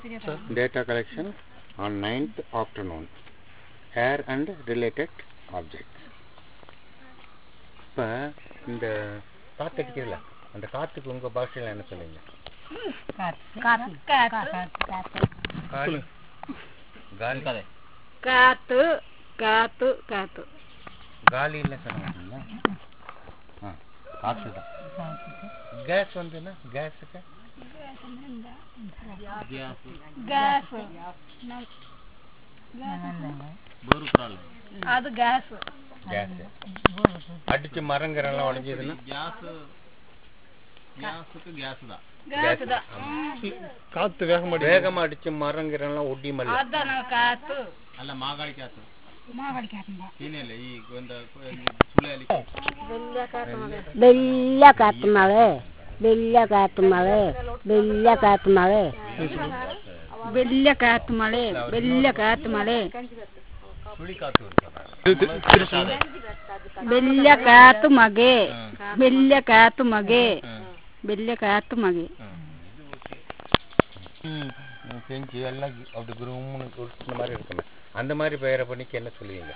data collection on 9th afternoon air and related objects இப்போ இந்த காத்து அடிக்கிறதுல அந்த காத்துக்கு உங்க பாஷையில என்ன சொல்லுவீங்க காலி காலி காத்து காத்து காத்து காலி இல்ல சொல்ல மாட்டீங்களா ஆ காத்து தான் கேஸ் வந்து என்ன கேஸுக்கு கேஸ் அது கேஸ் கேஸ் அடிச்சு மரங்கரெல்லாம் உடஞ்சதுன்னா கேஸ் தான் காத்து வேகமா வேகமா அடிச்சு மரங்கரெல்லாம் ஒட்டிமல்ல அதான் ನಾವು ಕಾತು ಅಲ್ಲ ಮಾಗಾಳಿ ಕ್ಯಾತು ಮಾಗಡಿ ಕಾತು ಏನಿಲ್ಲ ಈ ಒಂದು ಸುಳ್ಳಿ ಬೆಲ್ಲ ಕಾತು ಮಳೆ ಬೆಲ್ಲ ಕಾತು ಮಳೆ ಬೆಲ್ಲ ಕಾತು ಮಳೆ ಬೆಲ್ಲ ಕಾತು ಮಳೆ ಬೆಲ್ಲ ಕಾತು ಮಳೆ சுழி காத்து சொல்றாங்க ಬೆಲ್ಲ ಕಾತು ಮಗೆ ಬೆಲ್ಲ ಕಾತು ಮಗೆ ಬೆಲ್ಲ ಕಾತು ಮಗೆ ம், செஞ்சு எல்லாம் அப்படி குரும்னு உருட்டுன மாதிரி இருக்குமே அந்த மாதிரி பெயரை பண்ணிக்கு என்ன சொல்லுவீங்க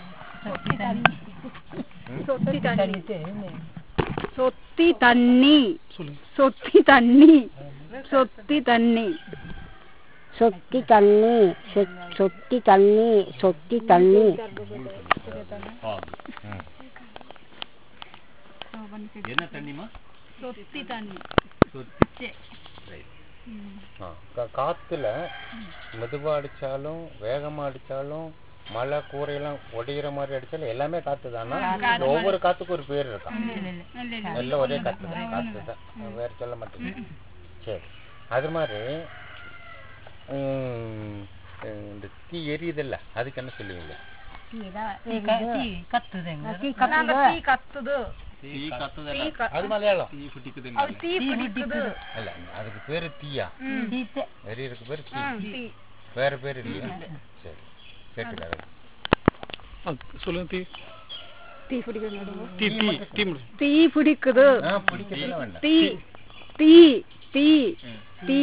ಸೊತ್ತಿ ತಣ್ಣಿ ಸೊತ್ತಿ ತಣ್ಣಿ ಸೊತ್ತಿ ತಣ್ಣಿ ಸೊತ್ತಿ ತಣ್ಣಿ சொத்தி தண்ணி சொ- சொத்தி தண்ணி சொத்தி தண்ணி ம். ಏನ ತಣ್ಣಿಮ ಸೊತ್ತಿ ತಣ್ಣಿ ஆ, கா- காத்துல மெதுவா அடிச்சாலும் வேகமா அடிச்சாலும் மழை கூரையெல்லாம் ஒடிகிற மாதிரி அடிச்சாலும் எல்லாமே காத்து தானா இல்ல ஒவ்வொரு காத்துக்கும் ஒரு பேர் இருக்கா எல்லாம் ஒரே காத்து தான் காத்து தான் வேற சொல்ல மாட்டீங்க சரி அது மாதிரி ம், இந்த தீ எரியுதுல்ல அதுக்கு என்ன சொல்லுவீங்க ನಾಂಗ ಟೀ ಕತ್ತದು ಈ ಕತ್ತದಲ್ಲ அது மலையாளம் ಈ ಫುಟಿಕದ ಅದು ಟೀ பிடிக்குது இல்ல அதுக்கு பேரு தீயா எரியறதுக்கு பேரு தீ டீ வேற பேர் இல்லையா சரி கேட்டுக்காரு சொல்லுங்க தீ டீ பிடிக்குது தீ தீ தீ முடி டீ பிடிக்குது ஆ பிடிக்கிறதுல வேண்டாம் டீ டீ டீ டீ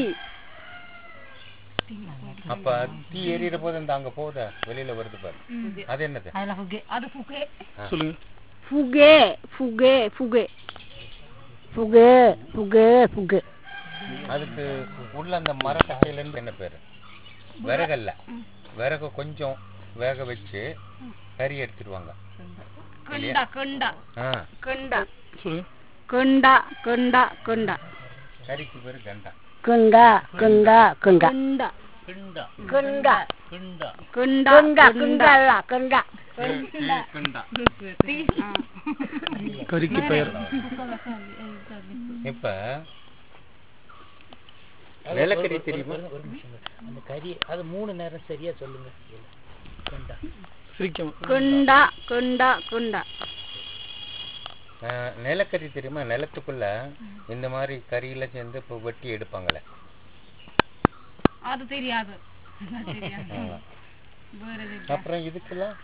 அப்ப தீ எரியற போது இந்த அங்க போகுத வெளியில வருது பாரு அது என்னது அது புகை சொல்லுங்க புகை புகை புகை புகு புகு புகு அதுக்கு உள்ள அந்த மரக்கட்டையில இருந்து என்ன பேரு விறகல்ல விறகு கொஞ்சம் வேக வச்சு கறி எடுத்துடுவாங்க கண்டா கண்டா ஆ கண்டா சொல்லுங்க கண்டா கண்டா கண்டா கறிக்கு பேரு கண்டா குண்டா குண்டா குண்டா கண்டா ಪಿಂಡ குண்டா ಪಿಂಡ கண்டா குண்டா குண்டா குண்டா ಪಿಂಡ கறிக்கு பெயர் இப்ப நிலக்கரி தெரியுமா சிரிக்காம கண்டா கண்டா கண்டா ஆ, நிலக்கரி தெரியுமா நிலத்துக்குள்ள இந்த மாதிரி கறியெல்லாம் சேர்ந்து இப்போ வெட்டி எடுப்பாங்களே அது தெரியாது ஆ. வேறது அப்புறம் இதுக்கெல்லாம்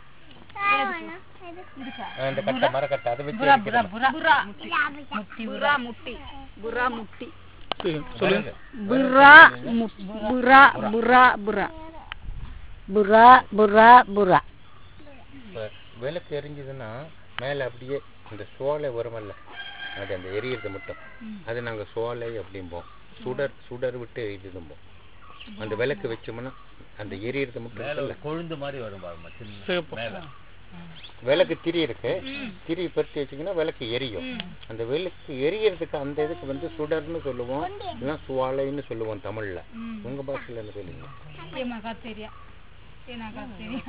ஆ, இந்த கட்டை மரக்கட்டை அதை வச்சு எடுக்கிறோம். புறா புறா முட்டி புறா முட்டி சொல்லுங்க புறா மு- புறா புறா புறா புறா புறா புறா இப்ப விளக்கு எரிஞ்சதுன்னா மேல அப்படியே இந்த சோலை வருமல்ல அது அந்த எரியறது மட்டும் அது நாங்க சோலை அப்படிம்போம் சுடர் சுடர் விட்டு எரியுதும்போம் அந்த விளக்கு வச்சோம்னா அந்த எரியறது மட்டும் இருக்குல்ல கொழுந்து மாதிரி வரும் பாருங்க சின்ன சிகப்பு மேல விளக்கு திரி இருக்கு திரி பற்றி வச்சீங்கன்னா விளக்கு எரியும் அந்த விளக்கு எரியறதுக்கு அந்த இதுக்கு வந்து சுடர்னு சொல்லுவோம் இல்லைன்னா சுவாலைன்னு சொல்லுவோம் தமிழ்ல உங்க பாஷையில என்ன சொல்லுவீங்க ஏமாக்கா தெரியா ஏனாக்கா தெரியா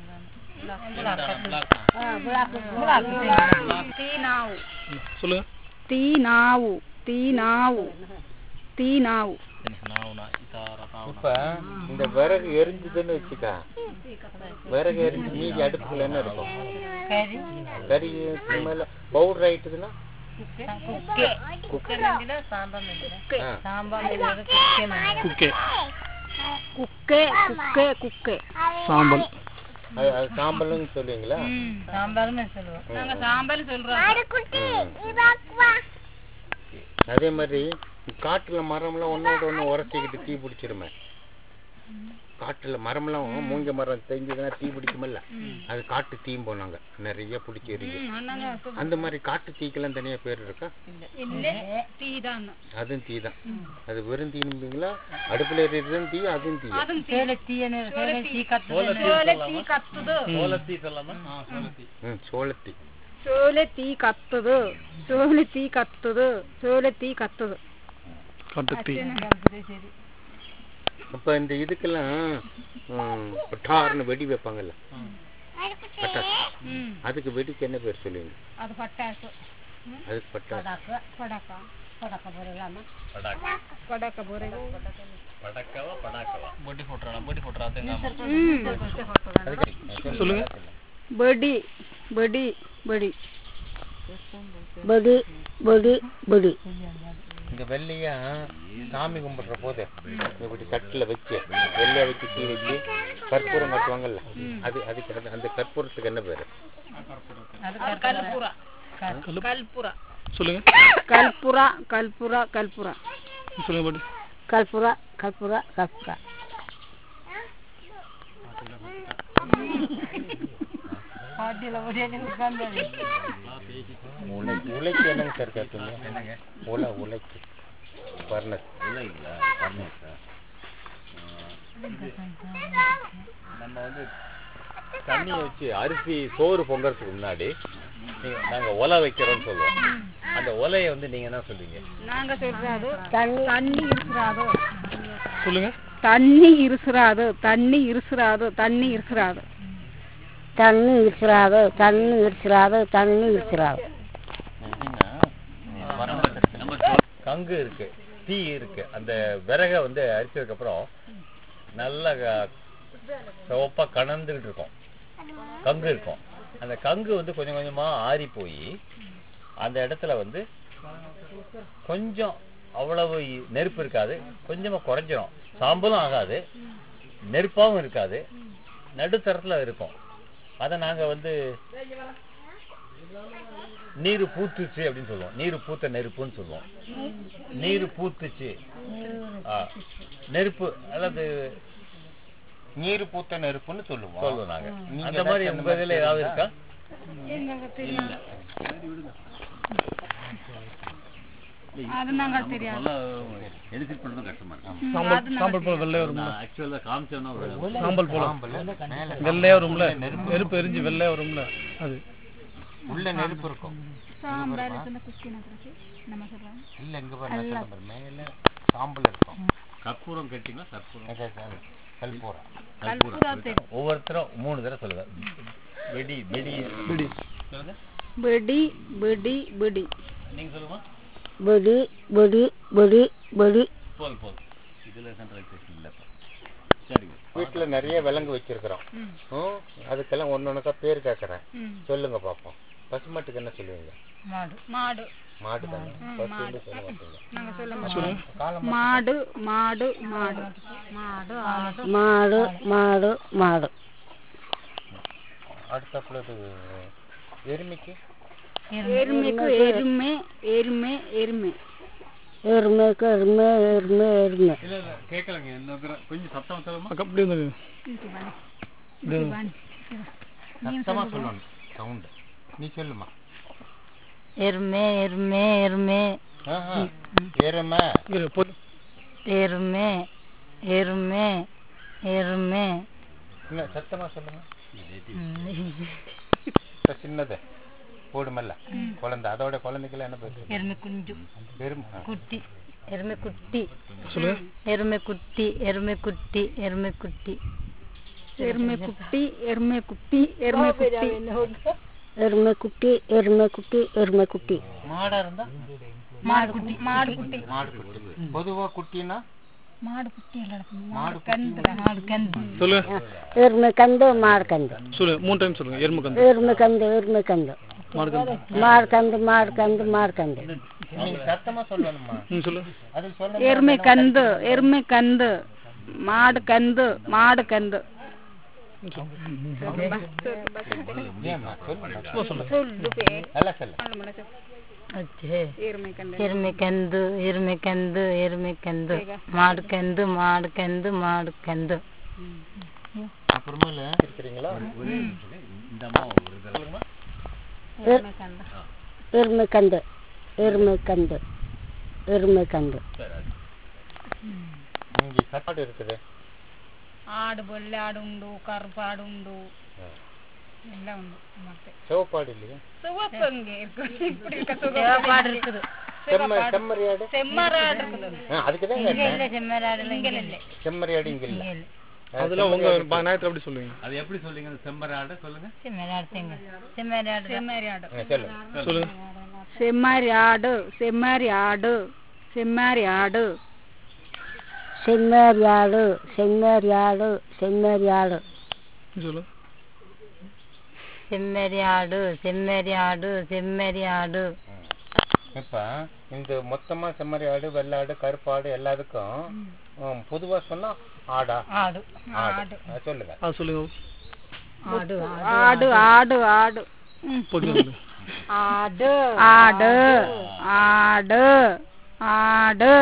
తీనావు சொல்லுங்க తీనావు తీనావు తీనావు ನಾವು ನಾ ಈ ತರ ನಾವು இப்ப இந்த விறகு எரிஞ்சுதுன்னு வச்சுக்கா விறகு எரிஞ்சு மீதி அடுப்புல என்ன இருக்கும் கறி மேல பவுடர் ஆயிட்டுதுன்னா ஆ. குக்கே కుక్కే కుక్కే కుక్కే சாம்பல் அது அது சாம்பல்னு சொல்லுவீங்களா நாங்க சாம்பல் சொல்றோம் அதே மாதிரி காட்டுல மரம்லாம் ஒன்னோட ஒண்ணு உரசிக்கிட்டு தீ பிடிச்சிருமே காட்டுல மரம்லாம் மூங்க மரம் தெரிஞ்சதுன்னா தீ பிடிக்குமல்ல அது காட்டு தீயும் போனாங்க நிறைய பிடிச்சி எரிஞ்சு அந்த மாதிரி காட்டு தீக்கெல்லாம் தனியா பேர் இருக்கா இல்ல தீதான் அதுவும் தீ தான் அது வெறும் தீனுங்களா அடுப்புல எரியுறதும் தீ அதுவும் தீ சோலை தீ கத்துது சோளத்தி சொல்லாமா சோளத்தி ம் சோளத்தீ சோலை தீ கத்துது சோலை தீ கத்துது சோலை தீ கத்துது காட்டுத்தீ அப்ப இந்த இதுக்கெல்லாம் ம், பட்டார்னு வெடி வைப்பாங்கல்ல பட்டாசு அதுக்கு வெடிக்கு என்ன பேர் சொல்லுவீங்க அது பட்டாசு அதுக்கு பட்டாசு படக்கா படக்க போடலாமா படாக்கா படக்க போறது படக்கவா படாக்கவா பொட்டி போட்டுறானா பொட்டி போட்டுறா தேங்காய் அதுக்கு சொல்லுங்க படி படி படி படி படி படி இந்த வெள்ளையா சாமி கும்பிடுற போது இப்படி தட்டுல வச்சு வெள்ளையா வச்சு தீ வச்சு கற்பூரம் கட்டுவாங்கல்ல அது அதுக்கு அது- அந்த கற்பூரத்துக்கு என்ன பேரு கல்புரா கல்புரா சொல்லுங்க கல்புரா கல்புரா கல்புரா சொல்லுங்க பாட்டி கற்பூரா கற்பூரா கற்பூரா உலை உலைக்கு என்னங்க சார் கட்டுங்க உலை உலைக்கு பர்னஸ் இல்லை இல்ல பர்னஸ் நம்ம வந்து தண்ணியை வச்சு அரிசி சோறு பொங்கறதுக்கு முன்னாடி நீங்க- நாங்க ஒலை வைக்கிறோம்னு சொல்லுவோம் அந்த ஒலையை வந்து நீங்க என்ன சொல்றீங்க நாங்க சொல்றாது தண்ணி தண்ணி இருசுறாது சொல்லுங்க தண்ணி இருசுறாது தண்ணி இருசுறாது தண்ணி இருசுறாது தண்ணி இருக்கிறாது தண்ணி இருக்கிறாது தண்ணி இருக்கிறாது நம்ம சொல்- கங்கு இருக்கு தீ இருக்கு அந்த விறகை வந்து அரிச்சதுக்கு அப்புறம் நல்லா க- சிவப்பா கணந்துகிட்டு இருக்கும் கங்கு இருக்கும் அந்த கங்கு வந்து கொஞ்சம் கொஞ்சமா ஆறி போய் அந்த இடத்துல வந்து கொஞ்சம் அவ்வளவு இ- நெருப்பு இருக்காது கொஞ்சமா குறைஞ்சிரும் சாம்பலும் ஆகாது நெருப்பாவும் இருக்காது நடுத்தரத்துல இருக்கும் அதை நாங்க வந்து நீர் பூத்துச்சு அப்படின்னு சொல்லுவோம் நீர் பூத்த நெருப்புன்னு சொல்லுவோம் நீர் பூத்துச்சு ஆ, நெருப்பு அதாவது நீர் பூத்த நெருப்புன்னு சொல்லுவோம் சொல்லுவோம் நாங்க நீங்க அந்த மாதிரி ஏதாச்சும் உங்க இதுல ஏதாவது இருக்கா அது நாங்க தெரியாது எடிட் பண்றது கஷ்டமா இருக்கு சாம்பல் சாம்பல் போல வெள்ளையா வரும்ல நான் ஆக்சுவலா காமிச்சேன்னா ஒரு சாம்பல் போல மேல வெள்ளையா வரும்ல நெருப்பு எரிஞ்சு வெள்ளையா வரும்ல அது உள்ள நெருப்பு இருக்கும் சாம்பார் குக்கி நகரத்து நம்ம சொல்றாங்க இல்ல இங்க பாரு நான் சொல்றேன் பாரு. மேல சாம்பல் இருக்கும் கற்பூரம் கேட்டீங்களா கற்பூரம் அது- அது கல்பூரா கற்பூரம் ஒவ்வொருத்தரும் மூணு தடவை சொல்லுங்க வெடி வெடி பிடி சொல்லுங்க படி படி படி நீங்க சொல்லுங்க படி படி படி படி போல் போல் இதுல சென்ட்ரலைசேஷன் இல்ல இப்ப. சரிங்க வீட்டுல நிறைய விலங்கு வச்சிருக்கிறோம் ம், அதுக்கெல்லாம் ஒன்னொன்னுக்கா பேர் கேக்குறேன் சொல்லுங்க பாப்போம் பசுமாட்டுக்கு என்ன சொல்லுவீங்க மாடு மாடு மாடு தானே பசுன்னு சொல்ல மாட்டீங்க நாங்க சொல்ல மாட்டோம் மாடு மாடு மாடு மாடு ஆடு மாடு மாடு மாடு அடுத்தப்புல இது எருமைக்கு எருமைக்கு எருமை எருமை எருமை எருமைக்கு எருமை எருமை எருமை இல்ல இல்ல கேட்கலங்க இன்னொரு தடவை கொஞ்சம் சத்தம் சொல்லுமா அக்கா அப்படியே இருந்தது அப்படியே சத்தமா சொல்லணும் சவுண்ட் நீ சொல்லுமா எருமை எருமை எருமை ஆஹா. எருமை இரு, போ- எருமை எருமை எருமை இன்னும் சத்தமா சொல்லுங்க இப்ப சின்னது போடுமல்ல குழந்தை அதோட குழந்தைக்கெல்லாம் என்ன பேர் எருமை குஞ்சு எருமை குட்டி எருமை குட்டி சொல்லுங்க எருமை குட்டி எருமை குட்டி எருமை குட்டி எருமை குட்டி எருமை குட்டி எருமை குட்டி எருமை குட்டி எருமை குட்டி எருமை குட்டி மாடா இருந்தா மாடு குட்டி மாடு குட்டி மாடு குட்டி பொதுவா குட்டினா மாடு குட்டி எல்லாம் மாடு மாடு கந்து சொல்லுங்க எருமை கந்து மாடு கந்து சொல்லுங்க மூணு டைம் சொல்லுங்க எருமை கந்து எருமை கந்து எருமை கந்து மாடு கந்து மாடு கந்து மாடு கந்து மாடு கந்து நீங்க சத்தமா சொல்லணுமா ம் சொல்லுங்க அது சொல்ல எருமை கந்து எருமை கந்து மாடு கந்து மாடு கந்து ஏம்மா சொல்லுங்க சொல்லு பே நல்லா சொல்லு ಅಜ್ಜೆ எருமைக்கண்டு ಎರ್ಮೆಕೆಂದು ಎರ್ಮೆಕೆಂದು ಎರ್ಮೆಕೆಂದು ಮಾಡ್ಕೆಂದು ಮಾಡ್ಕೆಂದು ಮಾಡ್ಕೆಂದು அப்புறமேல இருக்கிறீங்களா இந்த அம்மா ஒரு தடவை எருமைக்கண்டு எருமைக்கண்டு எருமைக்கண்டு இங்க கட்டாடு இருக்குது ఆడు బొల్లె ఆడు ఉండు కరుపాడు ఉండు எல்லாம் உண்டு ಮತ್ತೆ சிவப்பாடு இல்லையா சிவப்பு இங்க இருக்கு இப்படி இருக்க சிவப்பு ದೇವಪಾಡು இருக்குது செம்ம செம்மறியாடு செம்மராடு இருக்குது ஆ, அதுக்குதான் இங்கே கேட்டேன் இல்லை செம்மராடுல இங்கே இல்லை செம்மறியாடு இங்க இல்ல இங்கே இல்லை அதுல உங்க ப- ஞாயிற்றுல எப்படி சொல்லுவீங்க அது எப்படி சொல்லுங்க அந்த செம்மராடை சொல்லுங்க செம்மராடு தெங்க செம்மராடு செம்மறியாடு ஆ, சொல்லுங்க சொல்லுங்க செம்மறியாடு செம்மறியாடு செம்மறியாடு செம்மறியாடு செம்மறியாடு செம்மறியாடு சொல்லு செம்மறியாடு செம்மறியாடு செம்மறியாடு இப்ப இந்த மொத்தமா செம்மறியாடு வெள்ளாடு கருப்பாடு எல்லாத்துக்கும் ம், பொதுவா சொன்னா ஆடா ஆடு ஆடு ஆ, சொல்லுங்க அது சொல்லுங்க ஆடு ஆடு ஆடு ஆடு பொதுவாக சொல்லுங்க ஆடு ஆடு ஆடு ஆடு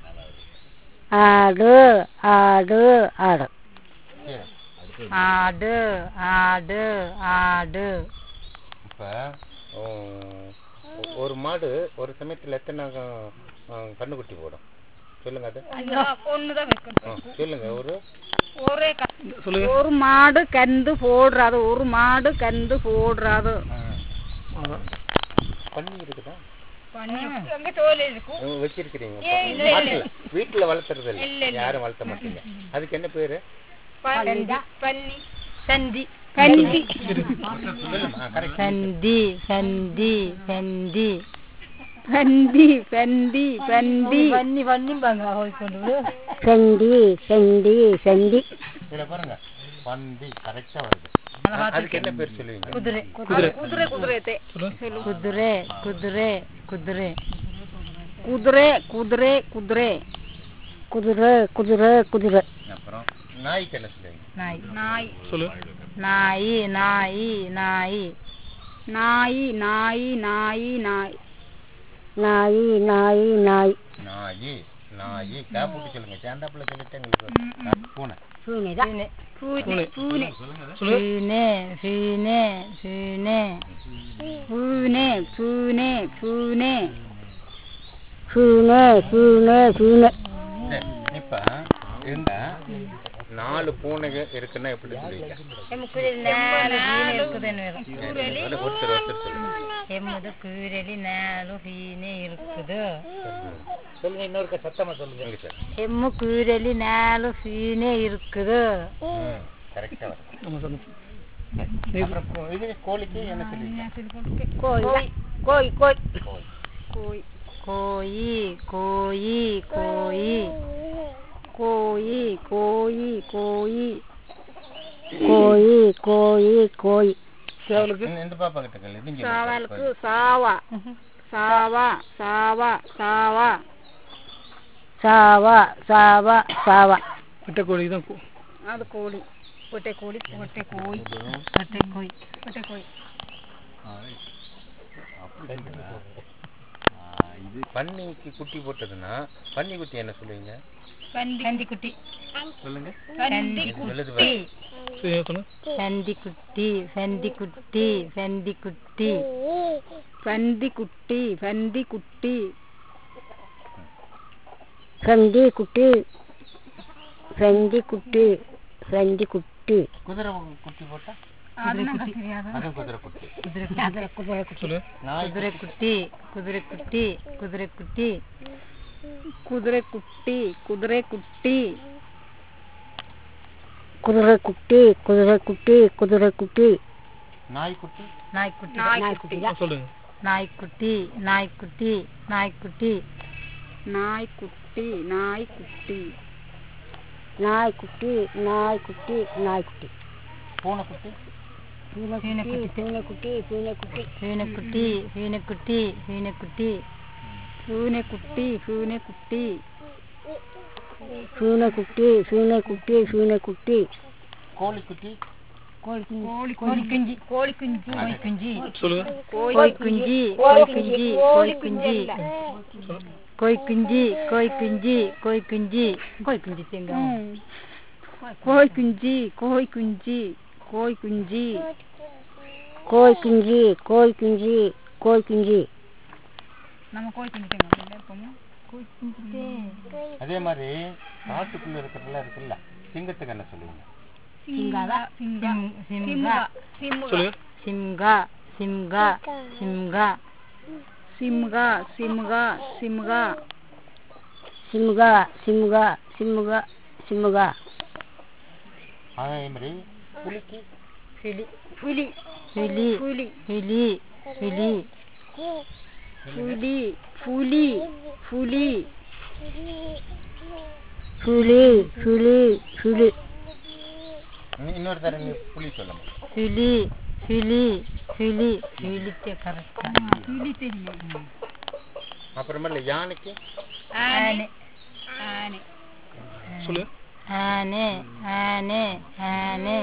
ஆடு ஆடு ஆடு சரி. ஆடு ஆடு ஆடு இப்ப உம், ஒரு மாடு ஒரு சமயத்துல எத்தனை உம், கண்ணுக்குட்டி போடும் சொல்லுங்க அது ஒண்ணுதான் வைக்கணும் ஆ, சொல்லுங்க ஒரு ஒரே க- சொல்லுங்க ஒரு மாடு கந்து போடுறாது ஒரு மாடு கந்து போடுறாது அதான் பண்ணி இருக்குதா அங்க தோல் இருக்கும் உம், வச்சிருக்கிறீங்க காட்டுல. வீட்டுல வளர்த்துறது இல்ல யாரும் வளர்த்த மாட்டீங்க அதுக்கு என்ன பேரு பன்னி சந்தி கண்டி சொல்லுமா கரெக்ட் சந்தி சந்தி சந்தி பந்தி பந்தி பந்தி பன்னி பன்னிம்பாங்க ಹೋಯ್ಕೊಂಡು செண்டி செண்டி செண்டி இதுல பாருங்க பந்தி கரெக்டா வருது அதுக்கு என்ன பேர் சொல்லுவீங்க ಕುದುರೆ குதிரை குதிரை குதிரைತೆ ಕುದುರೆ ಕುದುರೆ ಕುದುರೆ குதிரை குதிரை குதிரை குதிரை குதிரை குதிரை அப்புறம் நாய்க்கு என்ன சொல்லுவீங்க ನಾಯಿ நாய் சொல்லு ನಾಯಿ ನಾಯಿ ನಾಯಿ நாய் நாய் நாய் நாய் நாய் நாய் நாய் நாயி நாயி காப்பிட்டு சொல்லுங்க சேந்தாப்புல சொல்லிட்டு எங்களுக்கு பூனை பூனைதான் பூனை பூனை ಫೀನೆ ಫೀನೆ ಫೀನೆ பூனை பூனை பூனை பூனை பூனை பூனை சரி, இப்ப இந்த நாலு பூனைங்க இருக்குன்னா எப்படி சொல்லுவீங்க அது ஒருத்தர் ஒருத்தர் சொல்லுங்க எம்மது கீரலி நாலு ஹீனே இருக்குது சொல்லுங்க இன்னொரு சத்தமா சொல்லுங்க சார் எம்மு கீரலி நாலு ஹீனே இருக்குது கரெக்டா வரும் ஆமா சொல்லுங்க அப்புறம் கோ- இது கோழிக்கு என்ன சொல்லுவீங்க கோய் கோய் கோய் கோய் கோயி கோயி கோயி கோயி கோயி கோயி கோயி கோயி கோய் சேவலுக்கு இந்த- இந்த பாப்பா கிட்ட கேளு இது இங்க சாவலுக்கு சாவா சாவா சாவா சாவா சாவா சாவா சாவா விட்ட கோழி தான் கு- அது கோழி ஒட்டை கோழி ஒட்டை கோய் ஒட்டை கோய் ஒட்டை கோய் பன்னிக்கு குட்டி போட்டதுன்னா பன்னி குட்டி என்ன சொல்லுவீங்க சந்தி குட்டி சொல்லுங்க சந்தி எழுது குட்டி சரி, சொல்லு சந்தி குட்டி சந்தி குட்டி சந்தி குட்டி பந்தி குட்டி பந்தி குட்டி சந்தி குட்டி சந்தி குட்டி சந்தி குட்டி குதிரை குட்டி போட்டா அதுவும் தெரியாது அதுவும் குதிரை குட்டி சொல்லு நாய் குதிரை குட்டி குதிரை குட்டி குதிரை குட்டி குதிரை குட்டி குதிரை குட்டி குதிரை குட்டி குதிரை குட்டி குதிரை குட்டி நாய்க்குட்டி நாய்க்குட்டி நாய்க்குட்டி சொல்லுங்க நாய்க்குட்டி நாய்க்குட்டி நாய்க்குட்டி நாய்க்குட்டி நாய்க்குட்டி நாய்க்குட்டி நாய்க்குட்டி நாய்க்குட்டி பூனைக்குட்டி பூனைக்குட்டி பூனைக்குட்டி பூனைக்குட்டி பூனைக்குட்டி பூனைக்குட்டி பூனைக்குட்டி பூனைக்குட்டி பூனைக்குட்டி பூனைக்குட்டி பூனைக்குட்டி பூனைக்குட்டி கோழிக்குட்டி கோழி கோழி குஞ்சு கோழி குஞ்சு கோழி குஞ்சு சொல்லுங்க கோழி குஞ்சு கோழி குஞ்சு கோழி குஞ்சு கோழி குஞ்சு கோழி குஞ்சு கோழி குஞ்சு கோழி குஞ்சு தேங்காய் கோழி குஞ்சு கோழி குஞ்சு கோழி குஞ்சு கோழி குஞ்சு கோழி குஞ்சு கோழி குஞ்சு நம்ம கோழி குஞ்சு தேங்காய் எப்பவுமே அதே மாதிரி காட்டுக்குள்ள இருக்கிறதெல்லாம் இருக்குல்ல சிங்கத்துக்கு என்ன சொல்லுவீங்க சிங்காதா சிங்கா சிம்கா சொல்லுங்க சிம்கா சிம்கா சிம்கா சிம்கா சிம்கா சிம்கா சிம்கா சிம்கா சிம்கா சிம்கா அதே மாதிரி புலிக்கு புலி புலி புலி புலி புலி புலி புலி புலி புலி புலி புலி புலி இன்னு- இன்னொரு தடவை நீ புலி சொல்லுங்க புலி புலி புலி புலிக்கு கரெக்டா புலி தெரியும் அப்புறமேல யானைக்கு ஆனை ஆனை சொல்லுங்க ஆனே ஆனே ஆனே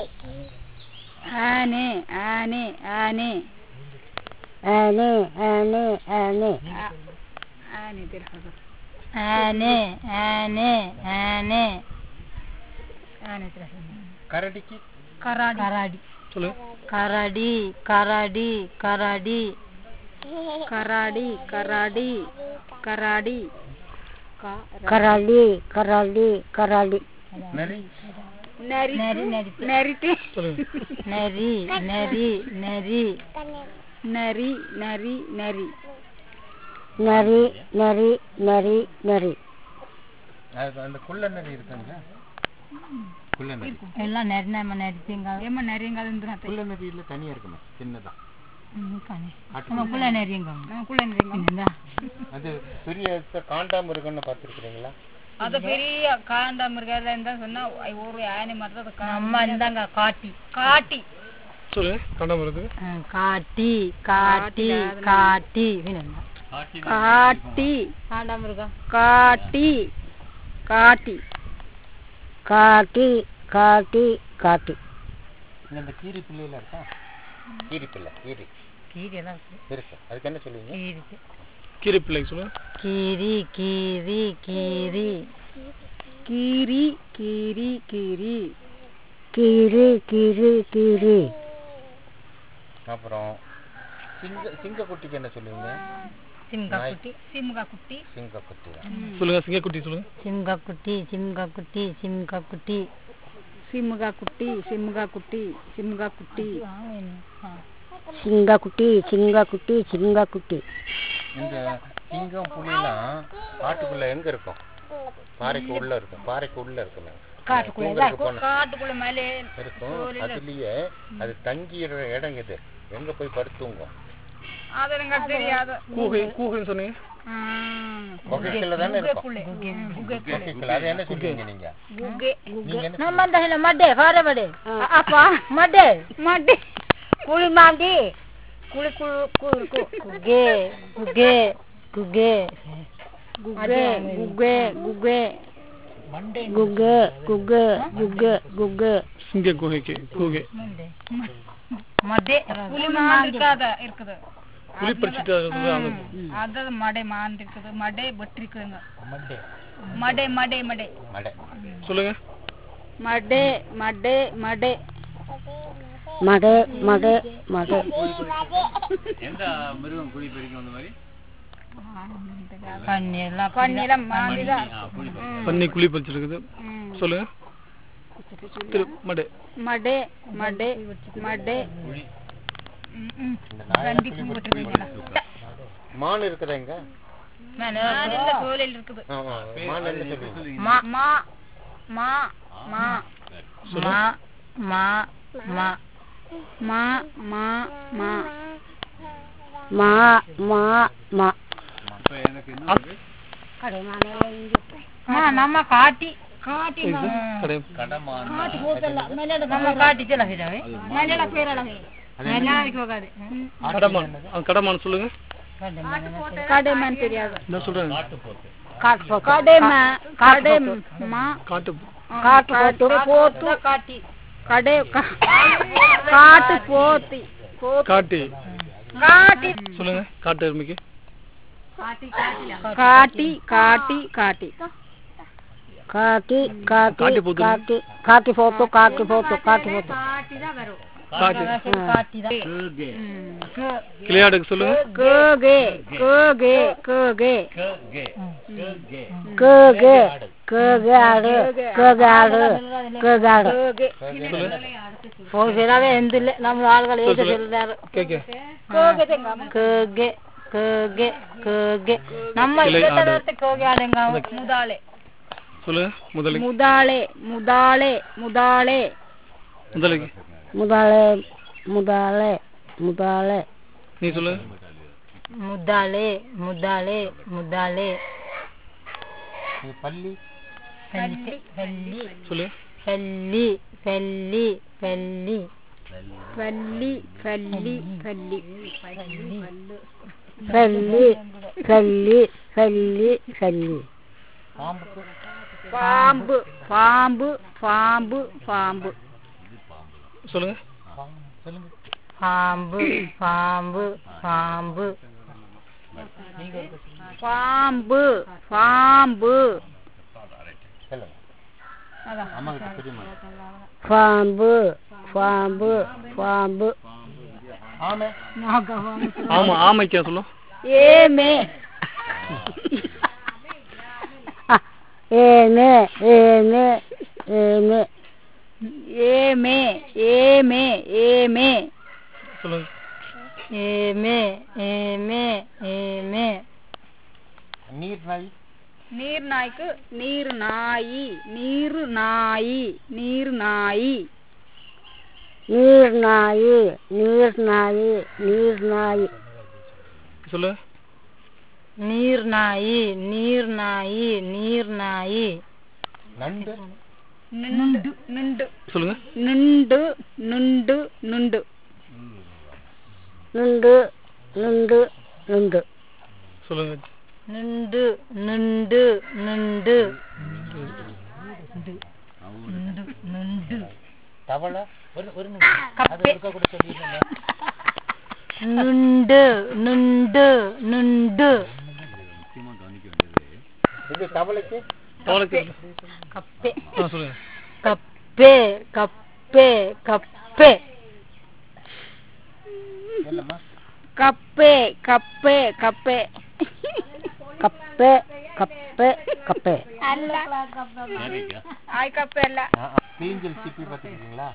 ஆனை ஆனை ஆனை ஆனே ஆனே ஆனே ஆனை தெரியாது ஆனே ஆனே ஆனே ஆனை தெரியாது கரடிக்கு கராடி கராடி சொல்லுங்க கரடி கரடி கரடி கராடி கராடி கராடி கராளி கராளி கராளி நரி நரி நரி நரி நரிட்டு சொல்லுங்க நரி நரி நரி நரி நரி நரி நரி நரி நரி நரி அது அந்த குள்ள நரி இருக்குங்க குள்ள நரி எல்லாம் நரி நம்ம நரி தேங்காய் ஏமா நரிங்காது குள்ள நரியில தனியா இருக்குமே சின்னதா நமக்குள்ள நரிங்க நமக்குள்ள நரிங்க அது பெரிய காண்டாம இருக்குன்னு பார்த்துருக்கீங்களா அது பெரிய காண்டாமிருகம் இருந்தா சொன்னா ஒரு யானை மாதிரி அது கா- அம்மா இருந்தாங்க காட்டி காட்டி சொல்லுங்க கண்டாமரத்துக்கு ஆ, காட்டி காட்டி காட்டி வேணும்னா காட்டி காண்டாமிருகம் காட்டி காட்டி காட்டி காட்டி காட்டி இங்க இந்த கீரி பிள்ளையில இருக்கா கீரி பிள்ளை கீரி கீரி எல்லாம் இருக்கு இருக்கு அதுக்கு என்ன சொல்லுவீங்க கீரி இருக்கு. கீரி பிள்ளைக்கு சொல்லுங்க கீரி கீரி கீரி கீரி கீரி கீரி கீரி கீரி கீரி அப்புறம் சிங்க சிங்கக்குட்டிக்கு என்ன சொல்லுவீங்க சிங்கக்குட்டி சிம்கா குட்டி சிங்கக்குட்டி தான் சொல்லுங்க சிங்கக்குட்டி சொல்லுங்க சிங்கக்குட்டி சிங்கக்குட்டி சிங்கக்குட்டி சிம்கா குட்டி சிம்கா குட்டி சிம்கா குட்டி சிங்கா குட்டி சிங்கா குட்டி சிங்கா குட்டி இந்த சிங்கம் புலிலாம் காட்டுக்குள்ள எங்க இருக்கும் பாறைக்கு உள்ள இருக்கும் பாறைக்கு உள்ள இருக்குமே தூங்குறதுக்கு போன காட்டுக்குள்ள மேலே இருக்கும் அதுலயே அது தங்கிற இடம் எது எங்க போய் படுத்துங்கும் அது எனக்கு தெரியாது கூகை கூகைன்னு சொன்னீங்க குகைக்குள்ள தானே இருக்கும் குகை குகைக்குள்ள அது என்ன சொல்லுவீங்க நீங்க குகை நீங்க என்ன நம்ம அந்த இல்ல மட்டே பாரு படே அப்பா மட்டே மாட்டி குழி மாண்டி குளி குளு குளு குகே குகே குகே குகை குகை குகை குக்கு குக்கு குக்கு குக்கு சிங்க குகைக்கு கூகை மட்டே புலி மான் இருக்காத இருக்குது புலி படிச்சுட்டு அது சொல்லுங்க, அந்த அதாவது மடை மான் இருக்குது மடை வெட்டி இருக்குதுங்க மடை மடை மடை மடை சொல்லுங்க மடை மடை மடை மடை மடை மடை எந்த மிருகம் குழி பெருக்கும் அந்த மாதிரி பண்ணி எல்லாம் பண்ணிலாம் மாந்திதான் பன்னி குழி பறிச்சிருக்குது சொல்லுங்க திரு மடை மடை மடை மடை இந்த நாய் மான் இருக்குதா இங்க மானில தோலில் இருக்குது ஆமா மான் என்ன சொல்லுவீங்க மா மா மா மா மா மா மா மா மா மா மா மா மா மா நம்ம காட்டி காட்டி கடை கடமான் நம்ம காட்டி செல்ல பிறவே மலையில பேரழகு எல்லாருக்கும் போகாது கடமான் ஆ, கடமான் சொல்லுங்க கடைமான் தெரியாது என்ன சொல்றாங்க கடைமா கடைமா காட்டு காட்டு போட்டு போட்டு காட்டி கடை காட்டு போத்தி காட்டி காட்டி சொல்லுங்க காட்டு எருமைக்கு காட்டி காட்டி காட்டி காக்கி காக்கி காக்கி போட்டு. காக்கி காக்கி போட்டு காக்கி போட்டு காக்கி போட்டு காட்டி கிளியாடுக்கு சொல்லுங்க கேகே கேகே கேகே கேகே கேகே ஆடு கேகே ஆடு கேகே ஆடு போய் சொல்லவே எந்தில்ல நம்ம ஆளுகள் ஏத சொல்றாரு கேக்க கேகே கேகே கேகே நம்ம கிளை இந்த ஆடு. தடவை கேகே ஆடுங்க முதாலே சொல்லுங்க முதலைக்கு முதாலே முதாலே முதாலே முதலைக்கு முதாலே முதாலே முதாலே நீ சொல்லுங்க முதாலே முதாலே முதாலே பள்ளி பல்லி பல்லி சொல்லுங்க பல்லி பல்லி பல்லி பல்லி பல்லி பல்லி கல்லி கல்லி கல்லி கல்லி பாம்பு பாம்பு பாம்பு பாம்பு சொல்லுங்க பாம்பு பாம்பு பாம்பு பாம்பு பாம்பு அம்மாகிட்ட தெரியுமா பாம்பு பாம்பு பாம்பு ஆமே ஆமா ஆமைக்கா சொல்லும் ஏமே ஏனே ஏனே ஏனே ஏமே ஏமே ஏமே சொல்லுங்க ஏமே ஏமே ஏமே நீர் நாய் நீர் நாய்க்கு நீர் நாயி நீர் நாயி நீர் நாயி நீர் நாயி நீர் நாயி நீர் நாயி சொல்லுங்க நீர் நாயி நீர் நாயி நீர் நாயி நண்டு நிண்டு நிண்டு சொல்லுங்க நிண்டு நிண்டு நிண்டு நுண்டு நுண்டு நுண்டு சொல்லுங்க நிண்டு நிண்டு நிண்டு தவளை ஒரு ஒரு நிமிஷம் அது ஒருக்கா கூட சொல்லிடுங்க நுண்டு நுண்டு நுண்டு இது தவளைக்கு தவளைக்கு கப்பே ஆ சொல்லுங்க கப்பே கப்பே கப்பே இல்லம்மா கப்பே கப்பே கப்பே கப்பே கப்பே கப்பே ஆய் கப்பே இல்ல தீஞ்சல் சிப்பி பார்த்துருக்கீங்களா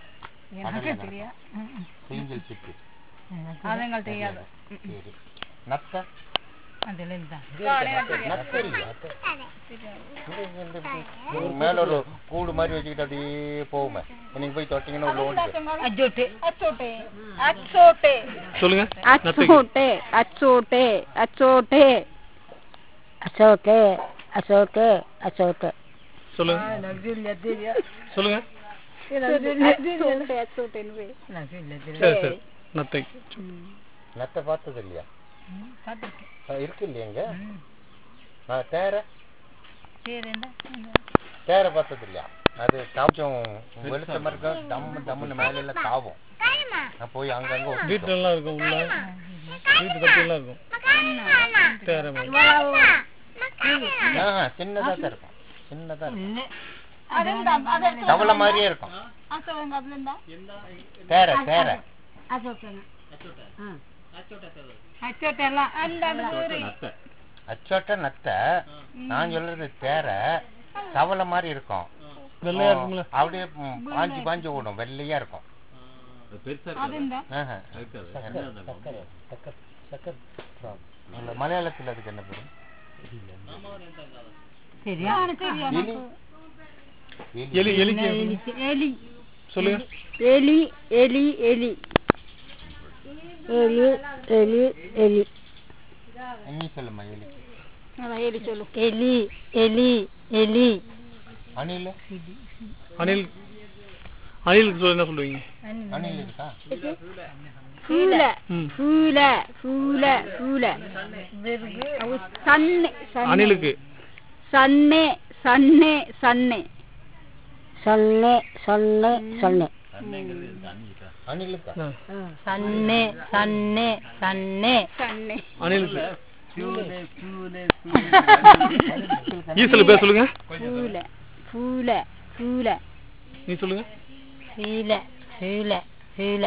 தீஞ்சல் சிப்பி அது எங்களுக்கு தெரியாது சரி நத்தை அதுல இருந்தா நத்தை இல்லையா? இது இந்த இப்படி மேல ஒரு கூடு மாதிரி வச்சுக்கிட்டு அப்படியே போகுமே நீங்க போய் தொட்டீங்கன்னா உள்ள ஓடி அஜோட்டு அச்சோட்டே அச்சோட்டே சொல்லுங்க நத்தைக்கு அச்சோட்டே அச்சோட்டே அச்சோட்டே அசோட்டே அசோட்டே அசோட்டே சொல்லுங்க சொல்லுங்க அச்சோட்டே அச்சோட்டேன்னு போய் சரி சரி நத்தை நத்தை பார்த்தது இல்லையா ஆ, இருக்கு இல்லையாங்க ஆ, தேரை தேரை பார்த்தது இல்லையா அது கொஞ்சம் வெளிச்ச மாதிரி இருக்கும் டம்மு டம்முன்னு மேல எல்லாம் தாவும் நான் போய் அங்கங்க ஒட்டிக்கும். வீட்டுல எல்லாம் இருக்கும் உள்ள வீட்டு கட்டி எல்லாம் இருக்கும் தேரை மாதிரி. ஆ, சின்னதா தான் இருக்கும் சின்னதா இருக்கும் தவளை மாதிரியே இருக்கும் தேரை தேரை அச்சோட்டே எல்லாம் அந்த அது ஒரு அச்சோட்ட நத்தை நான் சொல்றது தேரை தவளை மாதிரி இருக்கும் வெள்ளையா இருக்கும்ல அப்படியே ம், பாஞ்சு பாஞ்சு ஓடும் வெள்ளையா இருக்கும் ஆஹா. அந்த மலையாளத்துல அதுக்கு என்ன பேரு சரியா எலி எலி எலிக்கு எலி சொல்லுங்க எலி எலி எலி எலி எலி எலி நீ சொல்லுமா எலி அதான் எலி சொல்லு எலி எலி எலி அணில் அணில் அணிலுக்கு சொல்ல என்ன சொல்லுவீங்க அணில் இருக்கா பூல ம் பூல பூல பூல அவு சன்னே சன்னே அணிலுக்கு சன்னே சன்னே சன்னே சன்னே சன்னே சன்னே அணிலுக்கா ஆ. சன்னே சன்னே சன்னே சன்னே அணிலுக்கு ஈசல் பேர் சொல்லுங்க பூல பூல பூல நீ சொல்லுங்க சீல சீல சீல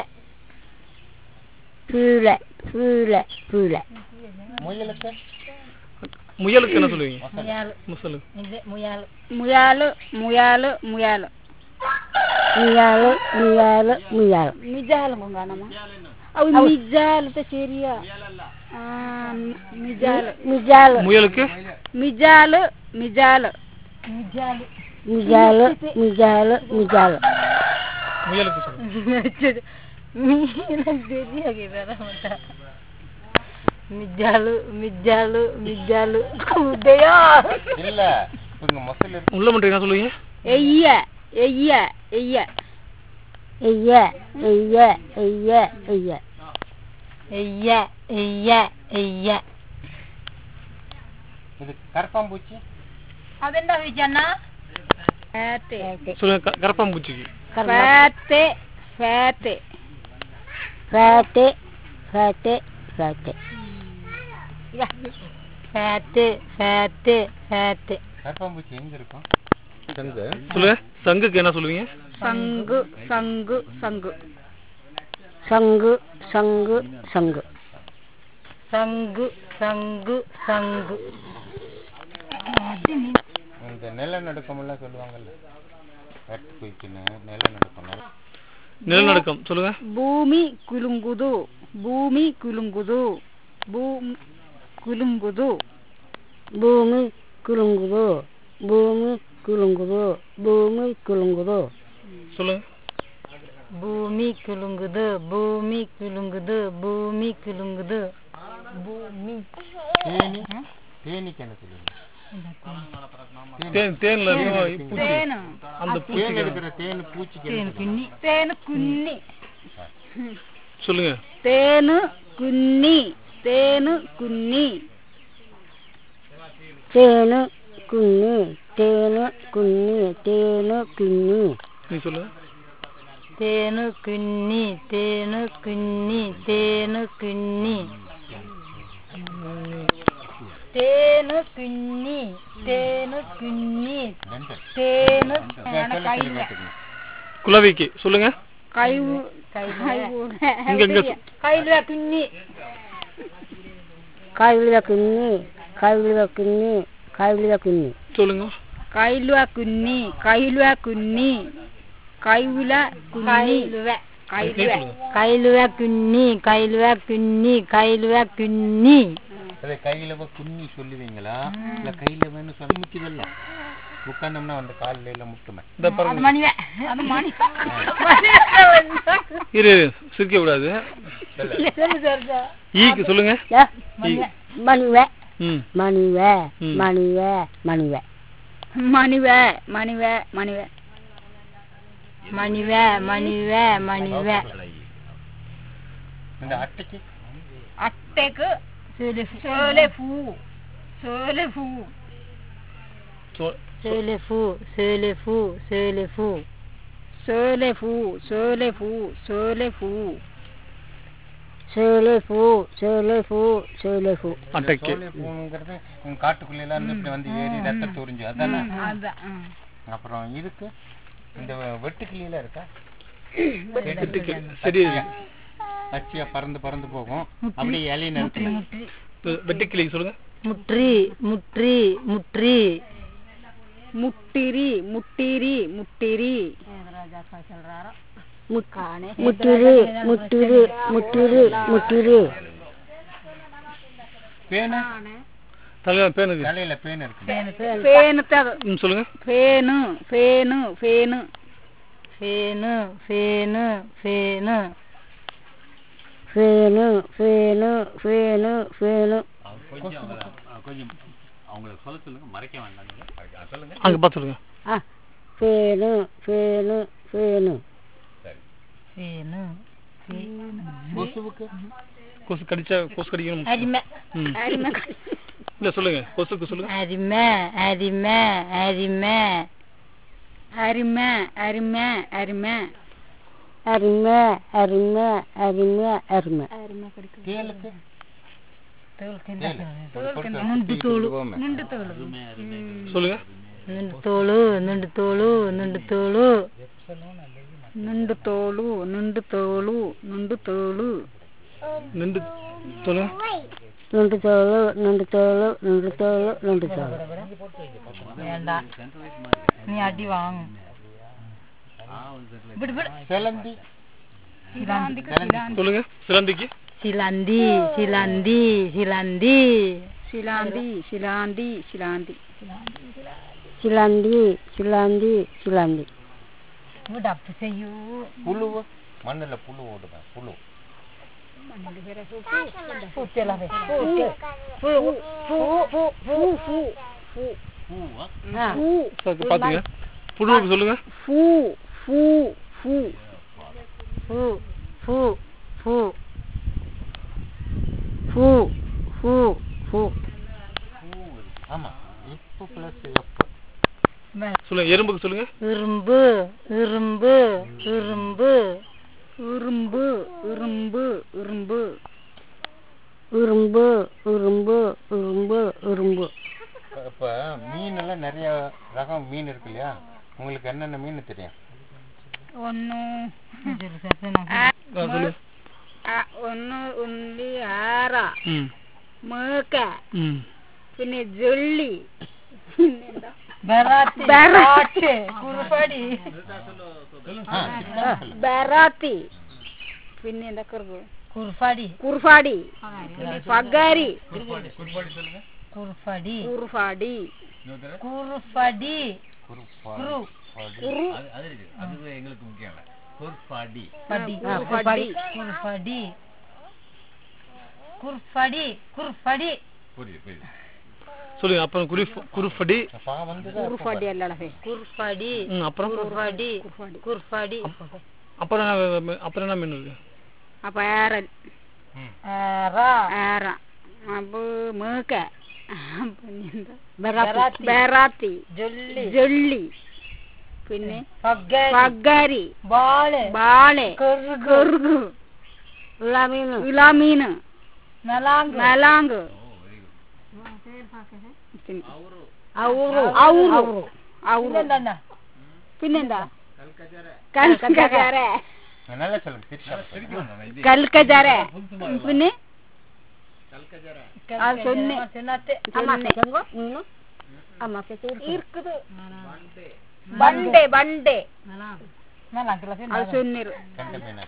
பூல பூல பூல முயலுக்கு முயலுக்கு என்ன சொல்லுவீங்க முயாலு முசலு இது முயாலு முயாலு முயாலு முயாலு ముయాలు ముయాలు ముయాలు మిజాలు కొంగానమ్మా అవి మిజాలు శరియా మిజాలు మిజాలు முயலுக்கு మిజాలు మిజాలు மிஜாலு మిజాలు మిజాలు మిజాలు முயலுக்கு சொல்லுங்க தெரியாது வர மாட்டா மிஜாலு மிஜாலு மிஜாலு உதயா இல்ல இங்க மொசல் இருக்கு உள்ள மட்டும் என்ன சொல்லுவீங்க ఎయ్య ఎయ్య ఎయ్య ఎయ్య ఎయ్య ఎయ్య ఎయ్య ஐயா ஐயா ஐயா இது கரப்பாம்பூச்சி அதெண்டா விஜயண்ணா ఫేతే சொல்லுங்க க- கரப்பாம்பூச்சிக்கு ఫేతే ఫేతే ఫ్యాటే ఫ్యాటే ఫ్యాటే ஃபேட்டு ஃபேட்டு ஃபேட்டு கரப்பாம்பூச்சி எங்க இருக்கும் சங்கு சொல்லுங்க சங்குக்கு என்ன சொல்லுவீங்க సంగు సంగు సంగు సంగు సంగు సంగు சங்கு சங்கு சங்கு இந்த நிலநடுக்கம் எல்லாம் சொல்லுவாங்கல்ல எர்த் குயிக்குன்னு நிலநடுக்கம் நிலநடுக்கம் சொல்லுங்க భూమి కులుంగుదు భూమి కులుంగుదు భూమి కులుంగుదు భూమి కులుంగుదు భూమి కులుంగుదు భూమి కులుంగుదు சொல்லுங்க பூமி குலுங்குது பூமி குலுங்குது பூமி குலுங்குது பூமி தேனி தேனிக்கு என்ன சொல்லுவீங்க தேன் தேன்ல இருக்கும் பூச்சி తేను அந்த தேன் பூச்சிக்கு எடுக்கிற தேன் பூச்சிக்கு என்ன சொல்லுவீங்க? பின்னி తేను కున్ని சொல்லுங்க తేను కున్ని తేను కున్ని తేను కున్ని తేను కున్ని తేను కున్ని நீ சொல்லுங்க தேனு குன்னி தேனு குன்னி தேனு குன்னி தேனு குன்னி தேனு குன்னி டென்டல். தேனு சொல்லு, சொல்லு, கேட்டுக்கங்க. குளவிக்கு சொல்லுங்க కైవు இங்க இங்க சொ- கையில குன்னி కాయలుగా కున్ని కాయలుగా కున్ని కాయలుగా కున్ని சொல்லுங்க కైలువ కున్ని కైలువ కున్ని కైవుల కున్ని கைலுவ நீ కైలువ சொல்லுங்க கைலுவ குன்னி கைலுவ குன்னி கைலுவ குன்னி அதை கையில வ குன்னி சொல்லுவீங்களா இல்ல கையில வேணும் சொல்லி முக்கியதல்ல உட்கார்ந்தோம்னா வந்து காலில் எல்லாம் முட்டுமே இந்த பாருங்க மணிவே అది మణి இரு இரு, சிரிக்க கூடாது ஈக்கு சொல்லுங்க ஈ. మణివే ம் మణివే ம். మణివే మణివే మణివే మణివే మణివే மணிவே மணிவே மணிவே இந்த அட்டைக்கு అట్టెకు సోలే పువ్వు సోలే పువ్వు சொ- சேலே பூ சேலே பூ சேலே பூ సోలే పువ్వు సోలే పువ్వు సోలే పువ్వు சேலைப்பூ சேலைப்பூ சேலைப்பூ அட்டைக்கு சோலை பூங்கிறது உங்க காட்டுக்குள்ள எல்லாம் இருந்து இப்படி வந்து ஏறி ரத்தம் உறிஞ்சு அதானே అదా அப்புறம் இதுக்கு இந்த வெட்டுக்கிளியில இருக்கா வெட்டுக்கு செடி பச்சையா பறந்து பறந்து போகும் அப்படியே இலையை நிறுத்தல வெட்டுக்கிளி சொல்லுங்க முற்றி முற்றி முற்றி ముట్టిరి ముట్టిరి ముట్టిరి முட்டிரு முட்டிரு முட்டிரு முட்டிரு பேனு தலையில பேனுக்கு தலையில பேன் இருக்கு ఫేను తగ ம் சொல்லுங்க fan fan fan fan fan fan fan fan fan fan கொஞ்சம் அவங்களுக்கு சொல்ல சொல்லுங்க மறைக்க வேண்டாம் நீங்க. சொல்லுங்க அங்க பார்த்து சொல்லுங்க ஆ ஃபேனு ஃபேனு ஃபேனு ஃபேனு கொசுவுக்கு கொசு கடிச்சா கொசு கடிக்கணும் அரிமை ம் இல்ல சொல்லுங்க கொசுக்கு சொல்லுங்க அரிமை அரிமை அரிமை అరిమె అరిమె అరిమె அருமை அருமை அருமை அருமை தேலுக்கு நுண்டு தோலு நின்று தோல் சொல்லுங்க நுண்டு தோலு நுண்டு தோலு நுண்டு தோலு நின்று தோலு நின்று தோலு நின்று தோலு நின்று சொல்லுங்க நுண்டு தோலு நுண்டு தோலு நுண்டு தோலு நுண்டு தோலு வேண்டாம் நீ அடி வாங்க விடு விடு சிலந்தி சொல்லுங்க சிலந்திக்கு சிலந்தி சிலந்தி சிலந்தி சிலாந்தி சிலாந்தி சிலாந்தி சிலாந்தி சிலாந்தி சிலாந்தி விடு அப்படி செய்யൂ புழுவு மண்ணுல புழு ஓடுதான் புழு பூச்செல்லாவே சரி, பாத்துங்க புழுவுக்கு சொல்லுங்க பூ பூ பூ பூ பூ பூ பூ பூ பூ ஆமா இப்போ பிளஸ் எப்போ சொல்லுங்க எறும்புக்கு சொல்லுங்க இரும்பு இரும்பு இரும்பு இரும்பு இரும்பு இரும்பு உரும்பு உரும்பு உரும்பு உரும்பு இப்ப மீன் எல்லாம் நிறைய ரகம் மீன் இருக்கு இல்லையா உங்களுக்கு என்னென்ன மீன் தெரியும் ஒன்று ஆ, சொல்லுங்க ഒന്ന് ഉള്ളി ആറ ம் മേക്ക ம் പിന്നെ ജൊള്ളി பெராத்தி பெராட்டு குருபாடி ஆ, சிக்கன் சொல்லு. ബറാത്തി പിന്നെ എന്താ കറുകു குருபாடி കുർഫാടി പിന്നെ പഗാരി குருபாடி കുർഫാടി குருபாடி குருப்பாடு. படி குருபாடி குருபாடி குருபாடி குருபாடி சொல்லுங்க அப்புறம் குரு குருஃபடி அப்பா வந்துதான் കുർഫാടി അല്ലടേ குருபாடி ம் அப்புறம் குருபாடி குருபாடி அப்புறம் என்ன மீ- அப்புறம் என்ன மீன் இருக்கு അപ്പൊ ഏറൻ ஆரா ഏറ അപ്പൊ മേക്ക പിന്നെ എന്താ பெராத்தி ബറാത്തി ஜொல்லி ജൊള്ളി പിന്നെ பக்கரி പഗാരി பாலு ബാളെ கருகு കറുകു ഉള്ളാമീന് ഇളമീന് நலாங்கு നലാങ്ക് ഔറു ഔറു ഔറു இல்ல പിന്നെന്താ കൽക്കജാര நல்லா சொல்லுங்க திருச்சி കൽക്കജാര പിന്നെ அது சொன்னேன். சின்னத்து சொன்னேன். ചെങ്കോ നീನು അമ്മക്ക് இருக்குது பண்டே பண்டே நலாங்குல அது சொன்னீரு கண்ட மீன்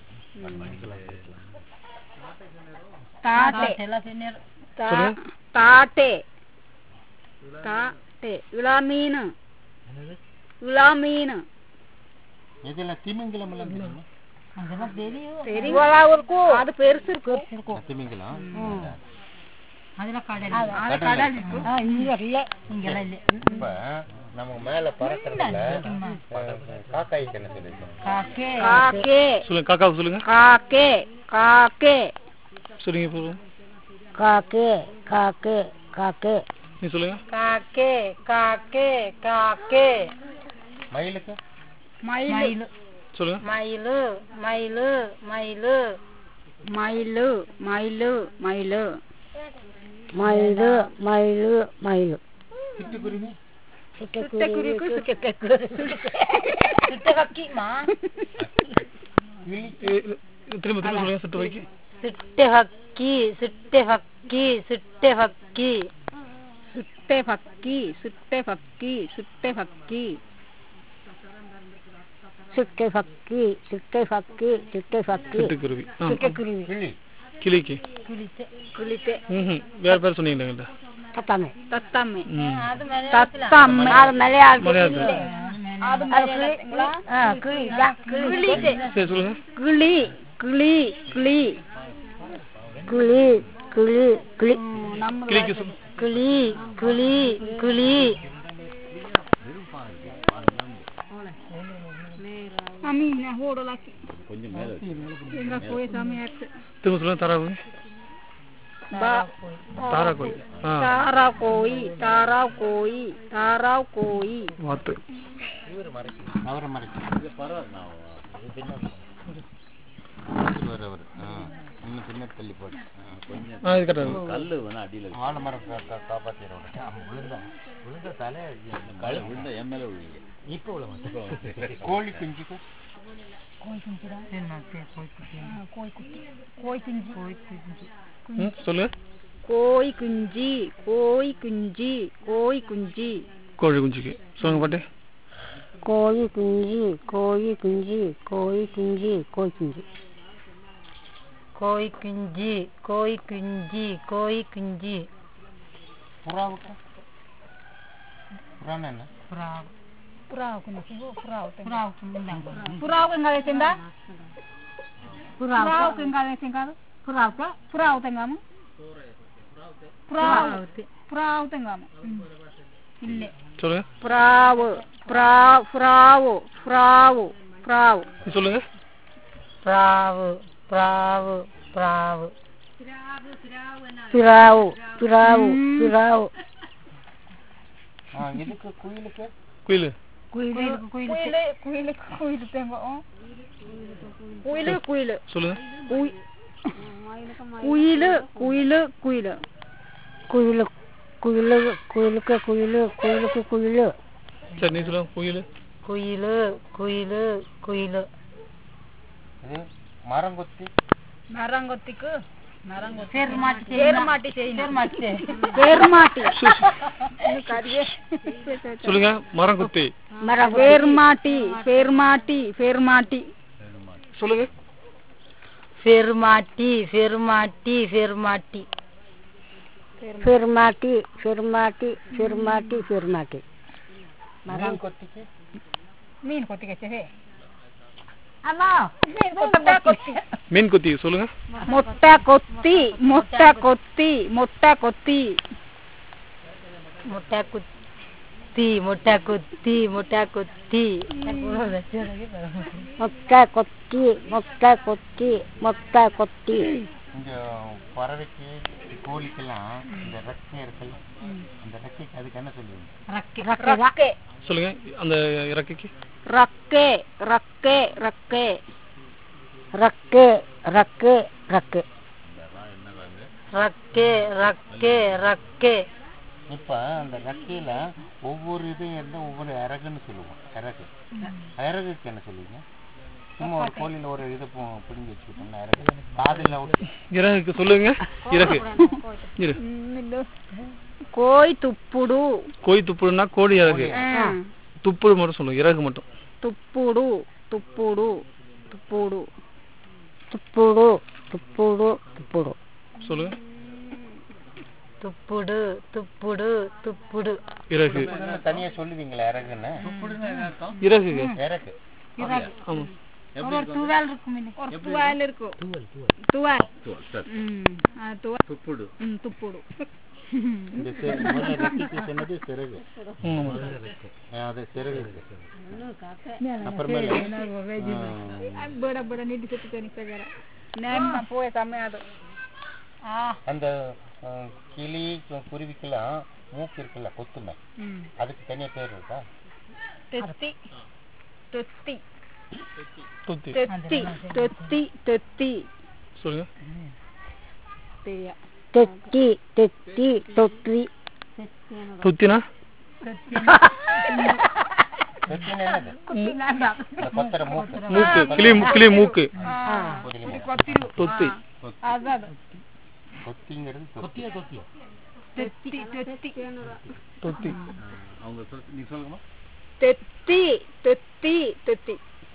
தாட்டே எல்லாம் சின்னர் தா- தாட்டே தாட்டே இளா மீன் இளா மீன் இதுல திமிங்கிலம் எல்லாம் தெரியுமா அதெல்லாம் தெரியும் தெரியும் இருக்கும் அது பெருசு இருக்கும் திமிங்கிலம் அதுல கடல் அது கடல் இருக்கும் இங்க இல்ல இங்கெல்லாம் இல்ல இப்ப நமக்கு மேல பறக்கறதுல காக்காய்க்கு என்ன தெரியும் காக்கே காக்கே சொல்லுங்க காக்காவுக்கு சொல்லுங்க காக்கே காக்கே சொல்லுங்க இப்போ കാക്ക് കാക്ക് കാക്ക് நீ சொல்லுங்க காக்கே காக்கே காக்கே மயிலுக்கு மயில் சொல்லுங்க மயிலு மயிலு மயிலு மயிலு மயிலு மயிலு മയില് മയില് മയില് சிட்டுக்குருவி சிட்டுக்குருவிக்கு சிட்ட கக்கிமா கிளி ஏ, திரும்ப திரும்ப சொல்லுங்க சிட்டு வைக்கு சிட்ட ஹக்கி சிட்ட ஹக்கி சிட்ட ஹக்கி சுட்டை பக்கி சுட்டை பக்கி சுட்டை பக்கி ചുട്ട ഫക്കി ചുട്ട ഫക്കി ചുട്ട ഫക്കി சிட்டுக்குருவி ஆ ചുട്ടക്കുരുവി கிளி கிளிக்கு குளித்து குளித்தே ம் வேற பேர் சொன்னீங்களா என்கிட்ட തത്തമ്മ தத்தம்மை ம் அது மேல தத்தம்மை അത് മലയാളത്തിൽ மலையாளத்தில் அது ആ കിളി ഇല്ല, കിളി சரி சொல்லுங்க கிளி கிளி கிளி കിളി കിളി കിളി கிளிக்கு சொல்லு கிளி கிளி கிளி அமீனா ஓடலாக்கி எங்க போய் சாமியாச்சு திரும்ப சொல்லுங்க தாரா கோயில் தாரா கோயில் ஆ தாரா கோயி தாரா கோயி தாரா கோயி வாத்து அவரை மறைச்சு வர இன்னும் பின்ன தள்ளி போட்டு கொஞ்சம் ஆ இது கரெக்டாக கல்லு வேணா அடியில வாழை மரம் கா- கா- காப்பாத்திடுறோம் விழுந்தா விழுந்த தலை கல் விழுந்த என் மேல விழுங்க இப்போ விழ மாட்டேன் கோழி குஞ்சுக்கு ம் சொல்லு கோய் குஞ்சு கோய் குஞ்சு கோய் குஞ்சு கோழி குஞ்சுக்கு சொல்லுங்க பாட்டு கோழி குஞ்சு கோழி குஞ்சு கோழி குஞ்சு கோழி குஞ்சு கோய் குஞ்சு கோய் குஞ்சு கோய் குஞ்சு புறாவுக்கு புறான்னு என்ன புறாவு புறாவுக்கு என்ன செய்வோம்? புறாவுக்கு புறாவுக்கு எங்க వేసిందా పురావుకు ఇంకా వేసింది కాదు పురావుకు పురావు తెంగాము పురావు పురావు తెంగాము ఇల్లే சொல்லுங்க புறாவு புறா- புறாவு புறாவு புறாவு நீ சொல்லுங்க புறாவு புறாவு புறாவு பிராவு பிராவு பிராவு ஆ, இதுக்கு குயிலுக்கு குயில் குயிலுக்கு குயில் కుయిలే కుయిలే కుయిలు తెంగో குயிலு குயிலு சொல்லுங்க குய்- குயிலு குயிலு குயிலு குயிலு குயிலு குயிலுக்கு குயிலு குயிலுக்கு குயிலு சரி நீ சொல்லுங்க குயில் குயிலு குயிலு குயிலு இது மரங்கொத்தி మరంగొత్తికు మరంగొత్తి பெருமாட்டி పేరుమాటి చేయి பெருமாட்டி சொல்லுங்க மரம் குத்தி பெருமாட்டி பெருமாட்டி பெருமாட்டி சொல்லுங்க பெருமாட்டி பெருமாட்டி பெருமாட்டி பெருமாட்டி பெருமாட்டி பெருமாட்டி பெருமாட்டி மீன் கொத்திக்கு మీన్ కొత్తికి వచ్చేవే அண்ணா మీన్ కొత్త కొత్తి மீன் குத்தி சொல்லுங்க முட்டை கொத்தி முட்டை கொத்தி முட்டை கொத்தி முட்டை குத்தி முட்டை குத்தி முட்டை குத்தி மொட்டை கொத்தி மொட்டை கொத்தி மொட்டை கொத்தி இந்த பறவைக்கு கோழிக்கெல்லாம் இந்த ரெக்கை இருக்குல்ல அந்த ரெக்கைக்கு அதுக்கு என்ன சொல்லுவீங்க రక్కే சொல்லுங்க அந்த இறக்கைக்கு ரக்கே ரக்கே ரக்கே ரக்கு ரக்கு ரக்கு ரக்கே ரக்கே ரக்கே இப்ப அந்த ரெக்கையில ஒவ்வொரு இதையும் இருந்தா ஒவ்வொரு இறகுன்னு சொல்லுவோம் இறகு இறகுக்கு என்ன சொல்லுவீங்க சும்மா ஒரு கோழியில ஒரு இதை பு- பிடுங்கி வச்சுக்கிட்டோம்னா இறகு காதுல விட்டு இறகுக்கு சொல்லுங்க இறகு இரு கோய் துப்புடு கோழி துப்புடுன்னா கோழி இறகு துப்புடு மட்டும் சொல்லுங்க இறகு மட்டும் துப்புடு துப்புடு துப்புடு துப்புடு துப்புடு துப்புடு சொல்லுங்க துப்புடு துப்புடு துப்புடு இறகு துப்புடுன்னு தனியா சொல்லுவீங்களா இறகுன்னு இறகுக்கு இறகு ஆமா ஒரு டுவெல் இருக்கும் ஒரு டுவெல் இருக்கும் டுவெல் டுவெல் துப்புடு ம், துப்புடு இந்த சிற- முதல்ல ரெக்கைக்கு சொன்னது சிறகு ஆமா ஆ, அது சிறகு இருக்கு அப்புறமேல ஆ, బడ బడ నీటి చెప్పుకొని దగ్గర నేను పోయే సమయం అది அந்த ஆ, கிளி கு- குருவிக்கெல்லாம் மூக்கு இருக்குல்ல கொத்துமை அதுக்கு தனியா பேர் இருக்கா తెత్తి తెత్తి துத்தி தெத்தி தெத்தி தெத்தி சொல்லுங்க తెయ్య தெத்தி தெத்தி தொத்தி துத்தினா கொத்தின்னு என்னது இந்த கொத்தர மூக்கு மூக்கு கிளி கிளி மூக்கு கிளி மூக்கு. కొత్తిలు தொத்தி అదే கொத்திங்கிறது கொத்தியா கொத்தியா తెత్తి తెత్తి தொத்தி அவங்க சொல் நீ சொல்லுங்கம்மா தெத்தி தெத்தி தெத்தி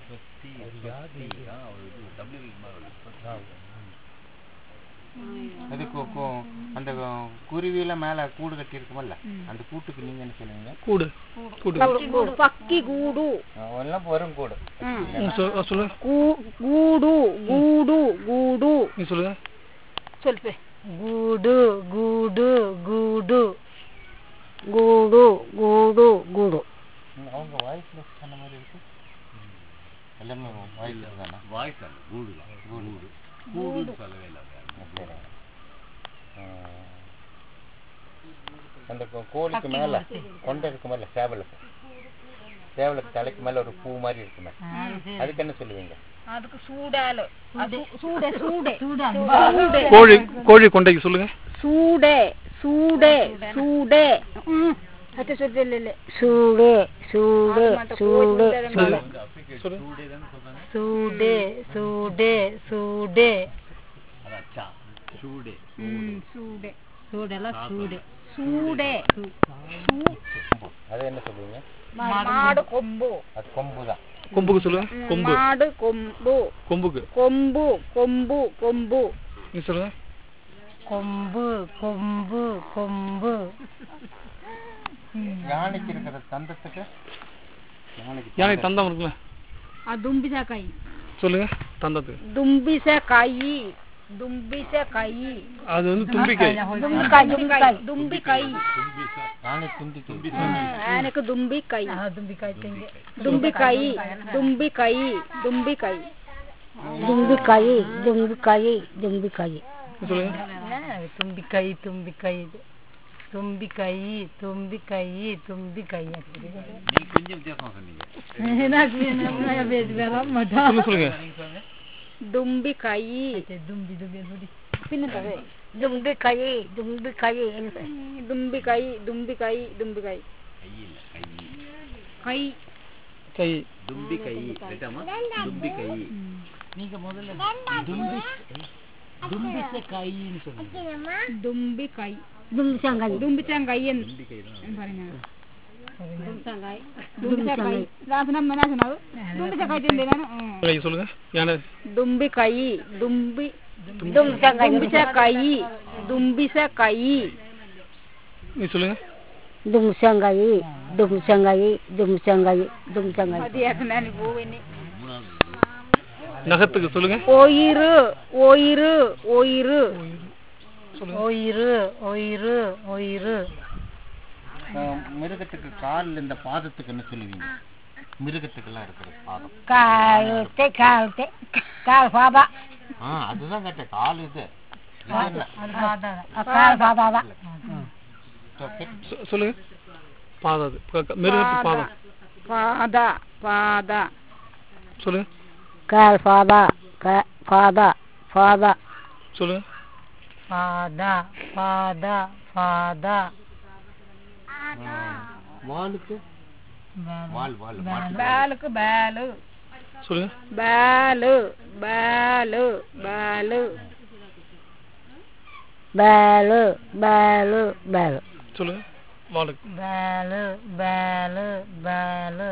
அது கு- கு- அந்த குருவியில மேல கூடு கட்டி இருக்குமல்ல அந்த கூட்டுக்கு நீங்க என்ன சொல்லுவீங்க கூடு கூடு பக்கி கூடு ஆ, எல்லாம் வரும் கூடு ம், சொல்- ஆ, சொல்லுங்க கூ- கூடு கூடு கூடு நீ சொல்லுங்க சொல்பே கூடு கூடு கூடு கூடு கூடு கூடு ம், அவங்க வாய்ஸ்ல சொன்ன மாதிரி இருக்கு எல்லாமே வாய்ஸ்ல தானே வாய்ஸ் கூடு கூடு கூடு சொல்லவே இல்லை சரி. ஆ. அந்த கோ- கோழிக்கு மேல கொண்டை இருக்குமல்ல சேவலுக்கு சேவலுக்கு தலைக்கு மேல ஒரு பூ மாதிரி இருக்குமே அதுக்கு என்ன சொல்லுவீங்க அதுக்கு சூடாலு சூடே சூடே கோழி கோழி கொண்டைக்கு சொல்லுங்க சூடே சூடே சூடே ம் அத்தை சொல்லில்ல சூடு சூடு சூடு சூடு சொல்லு சூடு சூடு சூடு ம் சூடே சூடெல்லாம் சூடு சூடே அது என்ன சொல்லுவீங்க மாடு கொம்பு அது கொம்பு தான் கொம்புக்கு சொல்லுங்க ம், கொம்பு மாடு கொம்பு கொம்புக்கு கொம்பு கொம்பு கொம்பு நீ சொல்லுங்க கொம்பு கொம்பு கொம்பு யானைக்கு இருக்கிற தந்தத்துக்கு யானைக்கு யானை தந்தம் இருக்குல்ல ಆ ದುಂಬಿಸಕಾಯಿ சொல்லுங்க தந்தத்துக்கு ದುಂಬಿಸಕಾಯಿ ದುಂಬಿಸಕಾಯಿ அது வந்து தும்பிக்கை ದುಂಬಿಕಾಯಿ ದುಂಬಿಕಾಯಿ ದುಂಬಿಕಾಯಿ யானை தும்பிக்கை ಆನೆக்கு ದುಂಬಿಕಾಯಿ தும்பிக்காய் திங்க ದುಂಬಿಕಾಯಿ ದುಂಬಿಕಾಯಿ ದುಂಬಿಕಾಯಿ ದುಂಬಿಕಾಯಿ ದುಂಬಿಕಾಯಿ ದುಂಬಿಕಾಯಿ நீ சொல்லுங்க தும்பிக்காய் தும்பிக்காய் தும்பிக்காய் தும்பிக்காய் தும்பிக்காய் நீங்க கொஞ்சம் வித்தியாசமா சொன்னீங்க எனக்கு வர மாட்டான் சொல்லுங்க சொல்லுங்க ದುಂಬಿಕಾಯಿ தும்பி தும்பி சொல்லி ಪಿನ್ನತವೆ ದುಂಬಿಕಾಯಿ ದುಂಬಿಕಾಯಿ ದುಂಬಿಕಾಯಿ ದುಂಬಿಕಾಯಿ ದುಂಬಿಕಾಯಿ ಕೈ கை ದುಂಬಿ ಕೈ ரைட்டாமா ದುಂಬಿ ಕೈ ದುಂಬಿಕಾಯಿ ದುಂಬಿಸಂಗಾಯಿ ದುಂಬಿಸಂಗಾಯಿ ಅಂತ പറഞ്ഞത് ದುಂಬಿಸಕಾಯಿ ರಾಸನಮ್ಮ ರಾಸನವು ದುಂಬಿಸಕಾಯಿ ತಿಂದೆ ನಾನು ಹ್ಮ್. கை சொல்லுங்க யானை ದುಂಬಿಕಾಯಿ ದುಂಬಿ ದುಂಬಿಸಕಾಯಿ ದುಂಬಿಸಕಾಯಿ நீ சொல்லுங்க ದುಂಬಿಸಂಗಾಯಿ ದುಂಬಿಸಂಗಾಯಿ ದುಂಬಿಸಂಗಾಯಿ ದುಂಬಿಸಂಗಾಯಿ ಅದು ಯಾಕೆ ನಾನು ಹೋವೇನೆ நகத்துக்கு சொல்லுங்க ஒயிறு ஒயிறு ஒயிறு ஒயிறு ஒயிறு ஒயிறு அஹ், மிருகத்துக்கு கால் இந்த பாதத்துக்கு என்ன சொல்லுவீங்க மிருகத்துக்கெல்லாம் இருக்கிற பாதம் ಕಾಳುತ್ತೆ ಕಾಳುತ್ತೆ ಕಾಲು ಪಾದ ஆ அதுதான் கேட்டேன் கால் இது இது என்ன? ಕಾಲು ಪಾದ Okay. சொ- சொல்லுங்க பாதம் அது க- க- மிருகத்து பாதம் ಪಾದ ಪಾದ சொல்லுங்க ಕಾಲು ಪಾದ ಕ- ಪಾದ ಪಾದ சொல்லுங்க பாதா பாதா பாதா வாலுக்கு வால் வால் மாட்டு ಬ್ಯಾಲಕ್ ಬ್ಯಾಲು சொல்லுங்க ಬ್ಯಾಲು ಬ್ಯಾಲು ಬ್ಯಾಲು ಬೇಲು ಬೇಲು ಬೇಲು சொல்லுங்க வாளுக்கு பேலு பேலு பேலு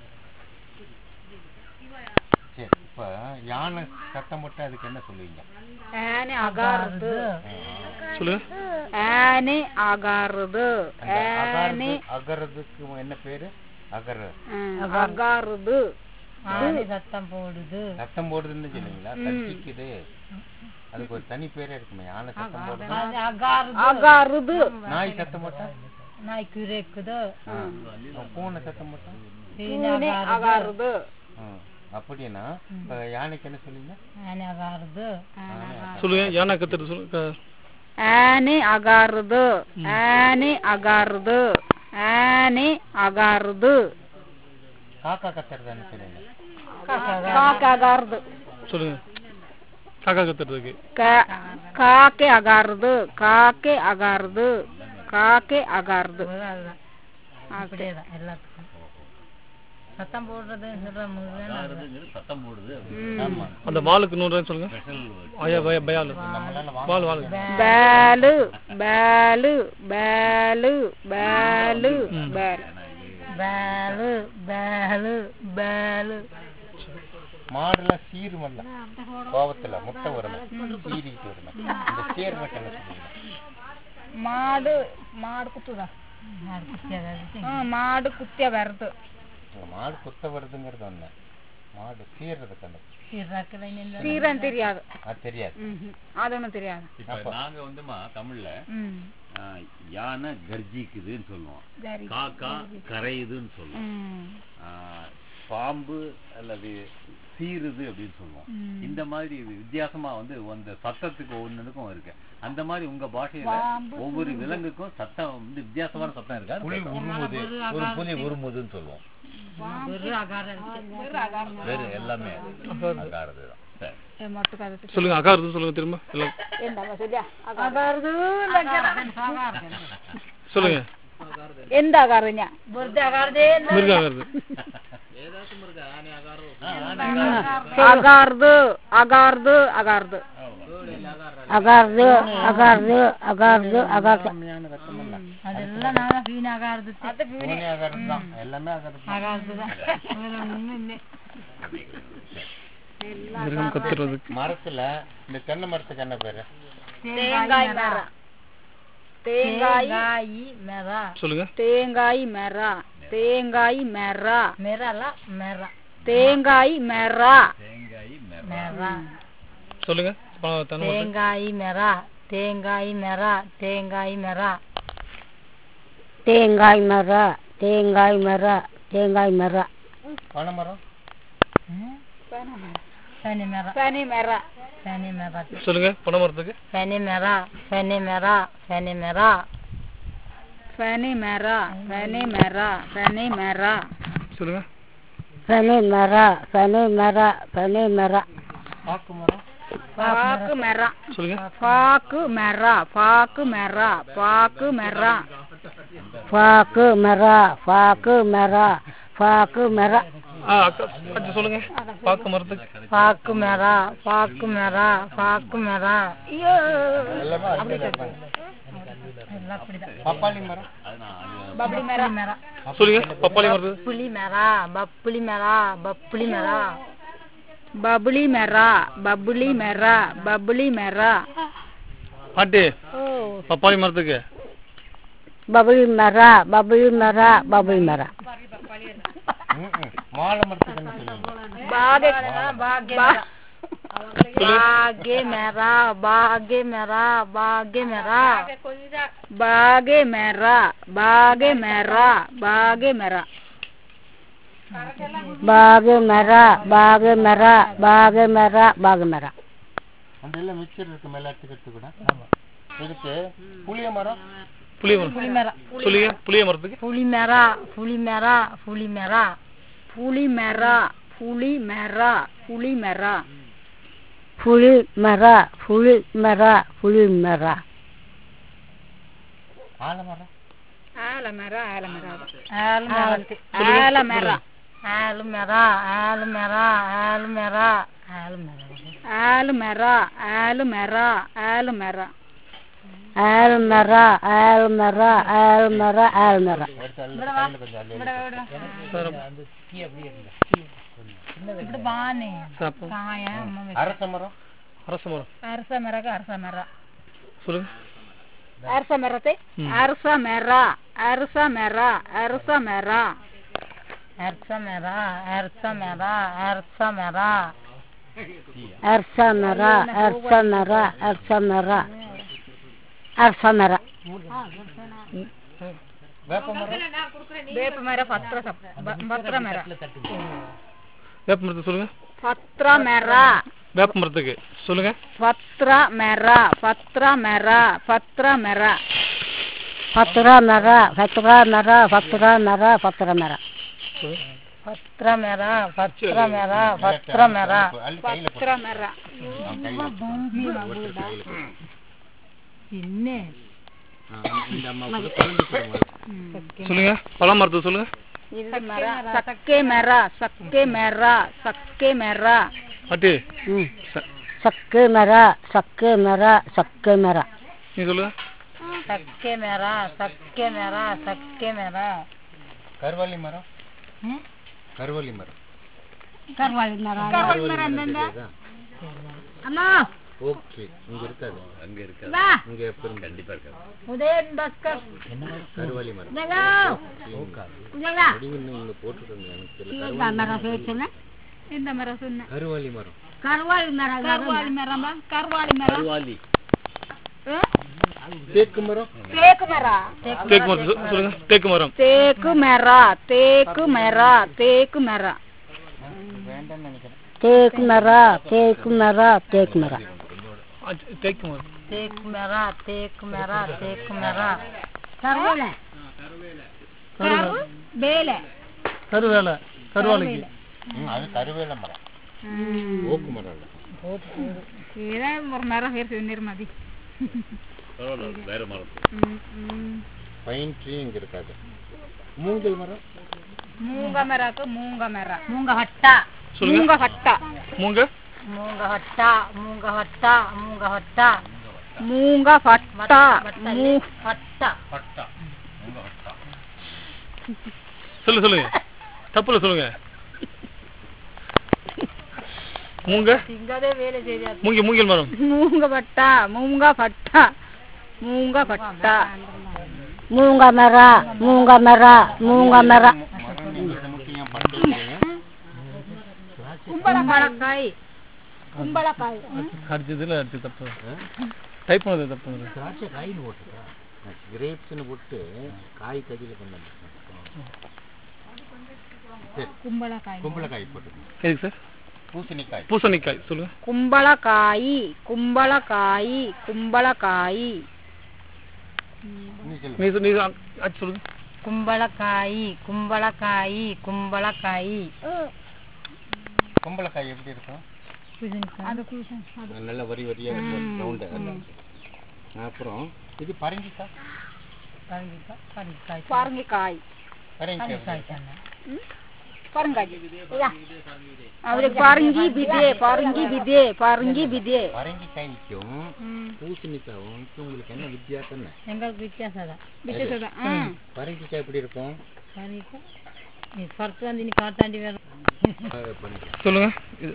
சரி இப்ப யானை சத்தம் போட்டு அதுக்கு என்ன சொல்லுவீங்க ಆನೆ ಅಗಾರದು சொல்லுங்க ಆನೆ ಅಗಾರದು அந்த ಆನೆ அகறது அகறதுக்கு என்ன பேரு அகர ಅಗಾರದು ஆணி சத்தம் போடுது சத்தம் போடுதுன்னு சொல்லுவீங்களா கத்திக்குது அதுக்கு ஒரு தனி பேரே இருக்குமே யானை சத்தம் போடுது ಅಗಾರದು நாய் சத்தம் போட்டா நாய் குறைக்குது பூனை சத்தம் போட்டா ಪೂನೆ ಅಗಾರದು ம். அப்படின்னா இப்ப யானைக்கு என்ன சொல்லுவீங்க ஆணி அகாருது சொல்லுங்க யானை கத்துட்டு சொல்லுங்க க- ಆನೆ ಅಗಾರದು ಆನೆ ಅಗಾರದು ಆನೆ ಅಗಾರದು காக்கா கத்துறது என்ன சொல்லுவீங்க ಕಾಕೆ ಅಗಾರದು சொல்லுங்க காக்கா கத்துறதுக்கு ಕಾ- ಕಾಕೆ ಅಗಾರದು ಕಾಕೆ ಅಗಾರದು ಕಾಕೆ ಅಗಾರದು அதுதான் அப்படியேதான் எல்லாத்துக்கும் சத்தம் போடுறது சொல்ற முருகன் அகாரதுங்கிறது சத்தம் போடுது ஆமா அந்த வாளுக்கு நூறு ரூபாய் சொல்லுங்க ஸ்பெஷல் அயா பய பயாலு நம்மளால வாங்க வால் வால் ಬ್ಯಾಲು ಬ್ಯಾಲು ಬ್ಯಾಲು ಬ್ಯಾಲು ಬ್ಯಾಲು பேலு பேலு பேலு மாடுல சீருமல்ல கோவத்துல முட்டை வருமே சீறிட்டு வருமே இந்த சேர் மட்டும் என்ன சொல்லுவீங்க ಮಾಡು ಮಾಡು ಕುತ್ತದ மாடு குத்திய வருது இந்த மாடு குத்த வருதுங்கிறது ஒண்ணு மாடு சீர்றதுக்கு அந்த சீரன் தெரியாது அது தெரியாது ம்ஹும். அது ஒண்ணும் தெரியாது இப்ப நாங்க வந்துமா தமிழ்ல ம் ஆ, யானை கர்ஜிக்குதுன்னு சொல்லுவோம் சரி காக்கா கரையுதுன்னு சொல்லுவோம் ம் ஆ, பாம்பு அல்லது சீருது அப்படின்னு சொல்லுவோம் இந்த மாதிரி இது வித்தியாசமா வந்து அந்த சத்தத்துக்கு ஒவ்வொன்றுக்கும் இருக்கு அந்த மாதிரி உங்க பாஷையில ஒவ்வொரு விலங்குக்கும் சத்தம் வந்து வித்தியாசமான சத்தம் இருக்கா புலி உருமுது ஒரு புலி உருமுதுன்னு சொல்லுவோம் வேறு எல்லாமே அகாரது தான் சரி சொல்லுங்க அகாரது சொல்லுங்க திரும்ப எல்லாம் சொல்லுங்க ಎಂದ ಅಗಾರnya மிருக அகாரது ಅಗಾರ್ದು ಅಗಾರ್ದು ಅಗಾರ್ದು அகார்து அகார்து அகார்து அகார்து அதெல்லாம் நாங்க வீணாகாரது பூனை அகரம் தான் எல்லாமே அகரம் தான் ஆகாரதுதான் வேற ஒண்ணும் இல்லை மிருகம் கத்துறது மரத்துல இந்த தென்னை மரத்துக்கு என்ன பேரு தேங்காய் மர தேங்காய் தேங்காய் மெரா சொல்லுங்க தேங்காய் மர தேங்காய் மர மெரல மெரா தேங்காய் மர தேங்காய் மெர மெரா சொல்லுங்க ப- தென்னை மரத்துக்கு. தேங்காய் மெரா தேங்காய் மெரா தேங்காய் மெரா தேங்காய் மர தேங்காய் மர தேங்காய் மர பனை மரம் பனி மெரா பனி மர பனி மெரா சொல்லுங்க பனை மரத்துக்கு பனி மெரா பனி மெரா பனி மெரா பனி மர பனி மர பனி மர சொல்லுங்க பனை மர பனை மர பனை மர பாக்கு மரம் பாக்கு மர சொல்லுங்க பாக்கு மர பாக்கு மர பாக்கு மர பாக்கு மர பாக்கு மர பாக்கு மர ஆ அக்கா அக்கா சொல்லுங்க பாக்கு மரத்துக்கு பாக்கு மெரா பாக்கு மெரா பாக்கு மெரா எல்லாமே அப்படியே இருப்பாங்க பப்பாளி மரம் பப்ளி மர மெரா சொல்லுங்க பப்பாளி மரத்துக்கு புளி மெரா பப்புளி மெரா பப்புளி மெரா பபுளி மர பபுளி மர பபுளி மர ஆண்டி பப்பாளி மரத்துக்கு பபுளி மர பபுளி மர பபுளி மர ம், ம். மாலை மரத்துக்கு என்ன சொல்லுவீங்க பாகே பாகே மெரா பாகே மெரா பாகே மெரா பாகே மர பாகே மர பாகே மர பாகு மர பாகு மர பாகு மர பாகு மர அந்த எல்லாம் மிக்சர் இருக்கு மேல எடுத்துக்கிறது கூட இதுக்கு புளிய மரம் புளிய மரம் சொல்லுங்க புளிய மரத்துக்கு புளி மெரா புளி மெரா புளி மெரா புளி மர புளி மர புளி மர புளி மர புளி மர புளி மர ஆலமரம் ஆலமர ஆலமர ஆலு மெரா ஆலமர ஆலு மெரா ஆலு மெரா ஆலு மெரா ஆலு மெரா ஆலுமர ஆலுமர ஆலுமர ஆல் மர ஆல் மர ஆல் மர ஆல் மர எடுத்து அள்ளு, கையில கொஞ்சம் அள்ளி இப்படி பானே சாப்பா காயம் அரச மரம் அரச மரம் அரச மரக அரச மர சொல்லுங்க அரச மரத்தை அரச மர அரச மர அரச மர அர்ச்ச மெரா அர்ச்ச மெரா அர்ச்ச மெரா அர்ச மர அர்ச மர அர்ச மர அர்ச மர வேப்ப மரம் வேப்ப மர பத்திர சப் ப- பத்திர மர வேப்ப மரத்துக்கு சொல்லுங்க பத்திர மர வேப்ப மரத்துக்கு சொல்லுங்க பத்திர மர பத்திர மர பத்திர மர பத்திர மர பத்திர மர பத்திர மர பத்திர மர பத்திர மெரா பத்திர மெரா பத்திர மெரா அள்ளி கையில போடு. பத்திர மர என்ன ஆ, இந்த அம்மா கூட குழந்தை கூட முதல்ல. சொல்லுங்க பழ மரத்துக்கு சொல்லுங்க இது மர சக்கே மர சக்கே மர சக்கே மர ஆண்டி ம் சக்கு மர சக்கு மர சக்கு மர நீ சொல்லுங்க சக்கே மெரா சக்கே மெரா சக்கே மெரா கருவள்ளி மரம் கருவள்ளி மரம் கருவாளி மெரா கருவாளி மரம் என்னங்க அம்மா ஓகே இங்க இருக்காது அங்க இருக்காது இங்க எப்பவும் கண்டிப்பா இருக்காது உதயன் பாஸ்கர் கருவள்ளி மரம் ஜெகா ஜெகா அடிங்க இன்னும் இங்க போட்டுருக்காங்க எனக்கு தெரியல மரம் பேசுன இந்த மரம் சொன்ன கருவள்ளி மரம் கருவாளி மெரா கருவாளி மரமா கருவாளி மரம் கருவாலி தேக்கு மரம் தேக்கு மரா தேக்கு மரம் சொ- சொல்லுங்க தேக்கு மரம் தேக்கு மர தேக்கு மர தேக்கு மர தேக்கு மரம் தேக்கு மரம் தேக்கு மரம் அச்ச- தேக்கு மரம் தேக்கு மரா தேக்கு மரா தேக்கு மரா கருவேல வேலை கருவேலை கருவாலைக்கு ம், அது கருவேல மரம் ஓக்கு மரம் இல்ல ஏதாவது ஒரு மரம் பேர் சொன்னீர் மதி வேற மரம் பைன் ட்ரீ இங்க இருக்காது மூங்கில் மரம் மூங்க மரக்கு மூங்க மரம் மூங்க ஹட்டா சொல்லுங்க மூங்க கட்டா மூங்க மூங்க ஹட்டா மூங்க ஹட்டா மூங்க ஹட்டா மூங்க பட்டா வட்டலி ஹட்டா பட்டா உங்க பட்டா சொல்லு சொல்லுங்க தப்புல சொல்லுங்க மூங்க சிங்கதே வேலை செய்யா மூங்கி மூங்கில் மரம் மூங்க பட்டா மூங்க பட்டா மூங்க பட்டா மூங்க மரம் மூங்க மரம் மூங்க மரம் மரம் நீங்க சுமத்தி ஏன் பண்றீங்க கும்பளக்காய் கும்பளக்காய் அடிச்சதுல அடிச்சு தப்பு டைப் பண்ணது தப்பு பண்ணது திராட்சை காயின்னு போட்டுக்கா கிரேப்ஸ்னு போட்டு காய் கடியில பண்ண கும்பளக்காய் கும்பலக்காய் போட்டுக்கோங்க எதுக்கு சார் பூசணிக்காய் பூசணிக்காய் சொல்லுங்க கும்பளக்காய் கும்பளக்காய் கும்பளக்காய் நீ சொல்லு நீ சொ- நீ சொ- அடிச்சு சொல்லுங்க கும்பளக்காய் கும்பளக்காய் கும்பளக்காய் கும்பலக்காய் எப்படி இருக்கும் அது பூசணி அது நல்ல வரி வரியா ரவுண்டு அப்புறம் இது பரங்கிக்காய் பரங்கிக்காய் பரங்கிக்காய் பரங்கிக்காய் பரங்காய் அவரு பரங்கி பிதே பரங்கி பிதே பரங்கி பிதே பரங்கிக்காய்க்கும் பூசணிக்காயும் உங்களுக்கு என்ன வித்தியாசம் என்ன எங்களுக்கு வித்தியாசம் தான் விசேஷம் ஆ பரங்கிக்காய் எப்படி இருக்கும் பரங்கிக்காய் நீ பருத்து வந்து நீ காட்டாண்டி வேணும் சொல்லுங்க இது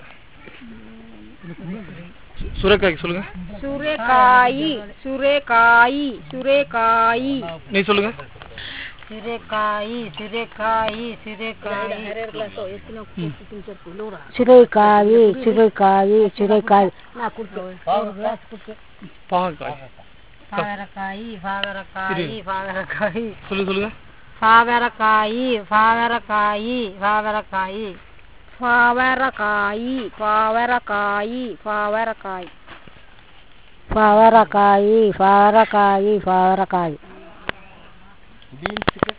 சு- சுரைக்காய் சொல்லுங்க சுரேக்காய் சுரேக்காய் சுரேக்காய் நீ சொல்லுங்க சிறைக்காய் சிறைக்காய் சிறைக்காய் சுரைக்காய் சுரைக்காய் சுரைக்காய் பாகக்காய் பாவரக்காய் பாவரக்காய் பாவரக்காய் சொல்லு சொல்லுங்க பாவரக்காய் பாவரக்காய் பாவரக்காய் பாவரக்காய் பாவரக்காய் பாவரக்காய் பவரக்காய் பவரக்காய் பவரக்காய் பீன்ஸுக்கு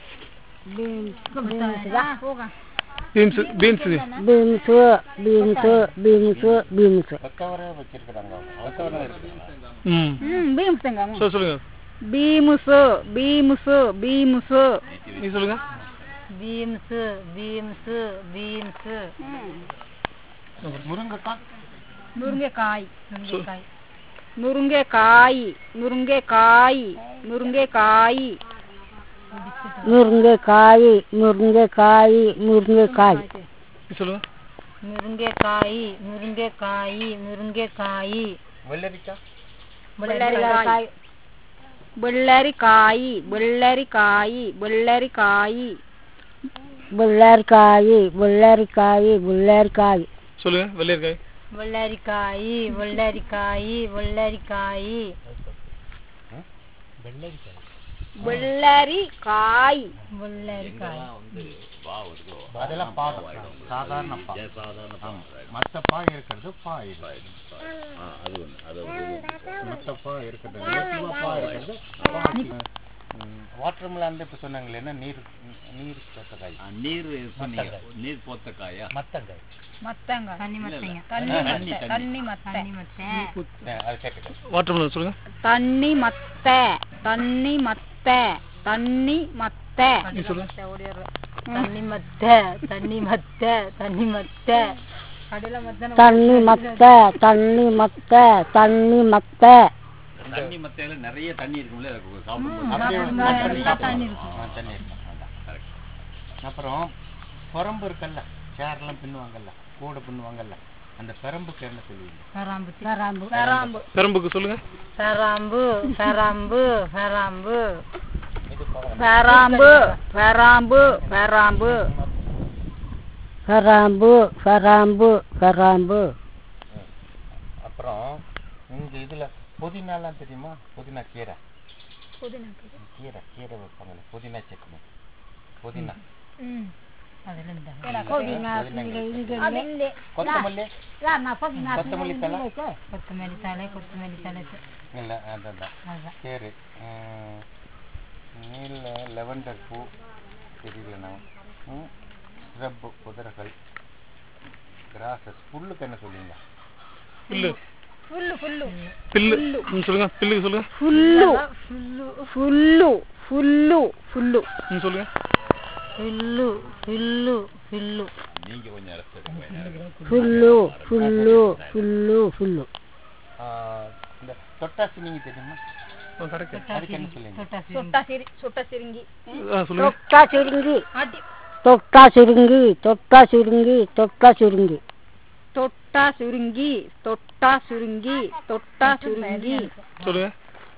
beans beans beans beans beans beans கொத்தவரை வச்சிருக்கிறாங்க கொத்தவரை இருக்குங்களா ம் ம் பீம்ஸுங்க சொல் சொல்லுங்க பீமுசு பீமுசு பீமுசு நீ சொல்லுங்க பீம்ஸ் பீம்ஸ் பீம்ஸ் முருங்கைக்காய் முருங்கைக்காய் முருங்கைக்காய் முருங்கைக்காய் முருங்கைக்காய் முருங்கைக்காய் முருங்கைக்காய் முருங்கைக்காய் முருங்கைக்காய் நீ சொல்லுங்க முருங்கைக்காய் முருங்கைக்காய் முருங்கைக்காய் வெள்ளரிக்காய் வெள்ளரிக்காய் வெள்ளரிக்காய் வெள்ளரிக்காய் வெள்ளரிக்காய் வெள்ளரிக்காய் வெள்ளரிக்காய் வெள்ளரிக்காய் சொல்லுங்க வெள்ளையர்காய் வெள்ளரிக்காய் வெள்ளரிக்காய் வெள்ளரிக்காய் வெள்ளரிக்காய் வெள்ளரிக்காய் அதெல்லாம் பா சாதாரண பா ஆமா. மத்த பா இருக்கிறது பா இது மத்த பா இருக்கிறது relative ஆ பா இருக்கிறது வாட்டர் மிலான் இப்ப சொன்னாங்களே என்ன நீர் நீர் சொத்தக்காய் நீர் சொன்னீங்க நீர் போத்த காயா மத்தங்காய் மத்தங்க தண்ணி மத்தைங்க தண்ணி தண்ணி, மத்த தண்ணி மத்த தண்ணி மத்தை அஹ் அது கேட்டுக்க வாட்டர் மெலன் சொல்லுங்க தண்ணி மத்த தண்ணி மத்த தண்ணி மத்த நீ சொல்லுங்க தண்ணி மத்தை தண்ணி மத்தை தண்ணி மத்தை கடையில மத்தன தண்ணி மத்தை தண்ணி மத்தை தண்ணி மத்தை தண்ணி மத்தையில நிறைய தண்ணி இருக்கும்ல அதுக்கு சாப்பிடும்போது அப்படியே சாப்பிடும்போது தண்ணி நல்லா தண்ணி இருக்கும். ஆ, தண்ணி இருக்கும் அதான், correct. அப்புறம் பெரம்பு இருக்குல்ல சேர்லாம் பின்னுவாங்கல்ல கூட பின்னுவாங்கல்ல அந்த பெரம்புக்கு என்ன சொல்லுவீங்க கராம்பு கராம்பு பெராம்பு பெரம்புக்கு சொல்லுங்க பெராம்பு பெராம்பு பெராம்பு இது பரம்பு. பெராம்பு பெராம்பு பெராம்பு கராம்பு கராம்பு கராம்பு அப்புறம் இங்க இதுல புதினாலாம் தெரியுமா புதினா கீரை கீரை கீரை வைப்பாங்கல்ல புதினா சட்னி புதினா கொத்தமல்லி கொத்தமல்லி தலை கொத்தமல்லி தலை கொத்தமல்லி தலை இல்ல அதான் சரி ம், நீல லெவண்டர் பூ தெரியல நான் ஸ்ரப் குதிரைகள் கிராசஸ் புல்லுக்கு என்ன சொல்லுவீங்க பில்லு புல்லு புல்லு பில்லு ம், சொல்லுங்க பில்லுக்கு சொல்லுங்க ஃபுல்லு ஃபுல்லு ஃபுல்லு ஃபுல்லு ம் சொல்லுங்க பில்லு பில்லு பில்லு நீங்க கொஞ்சம் அரசு எடுங்க. ஃபுல்லு ஃபுல்லு ஃபுல்லு ஃபுல்லு ஆ, இந்த தொட்டாசி நீங்க தெரியுமா ஆ, கரெக்ட் அதுக்கு என்ன சொல்லுவீங்க சொட்டா சிரி சொட்டா சிரிங்கி ஆ சொல்லுங்க தொட்டா சுருங்கி ஆட்டி தொட்டா சுருங்கி தொட்டா சுருங்கி தொட்டா சுருங்கி தொட்டா சுருங்கி தொட்டா சுருங்கி தொட்டா சுருங்கி சொல்லுங்க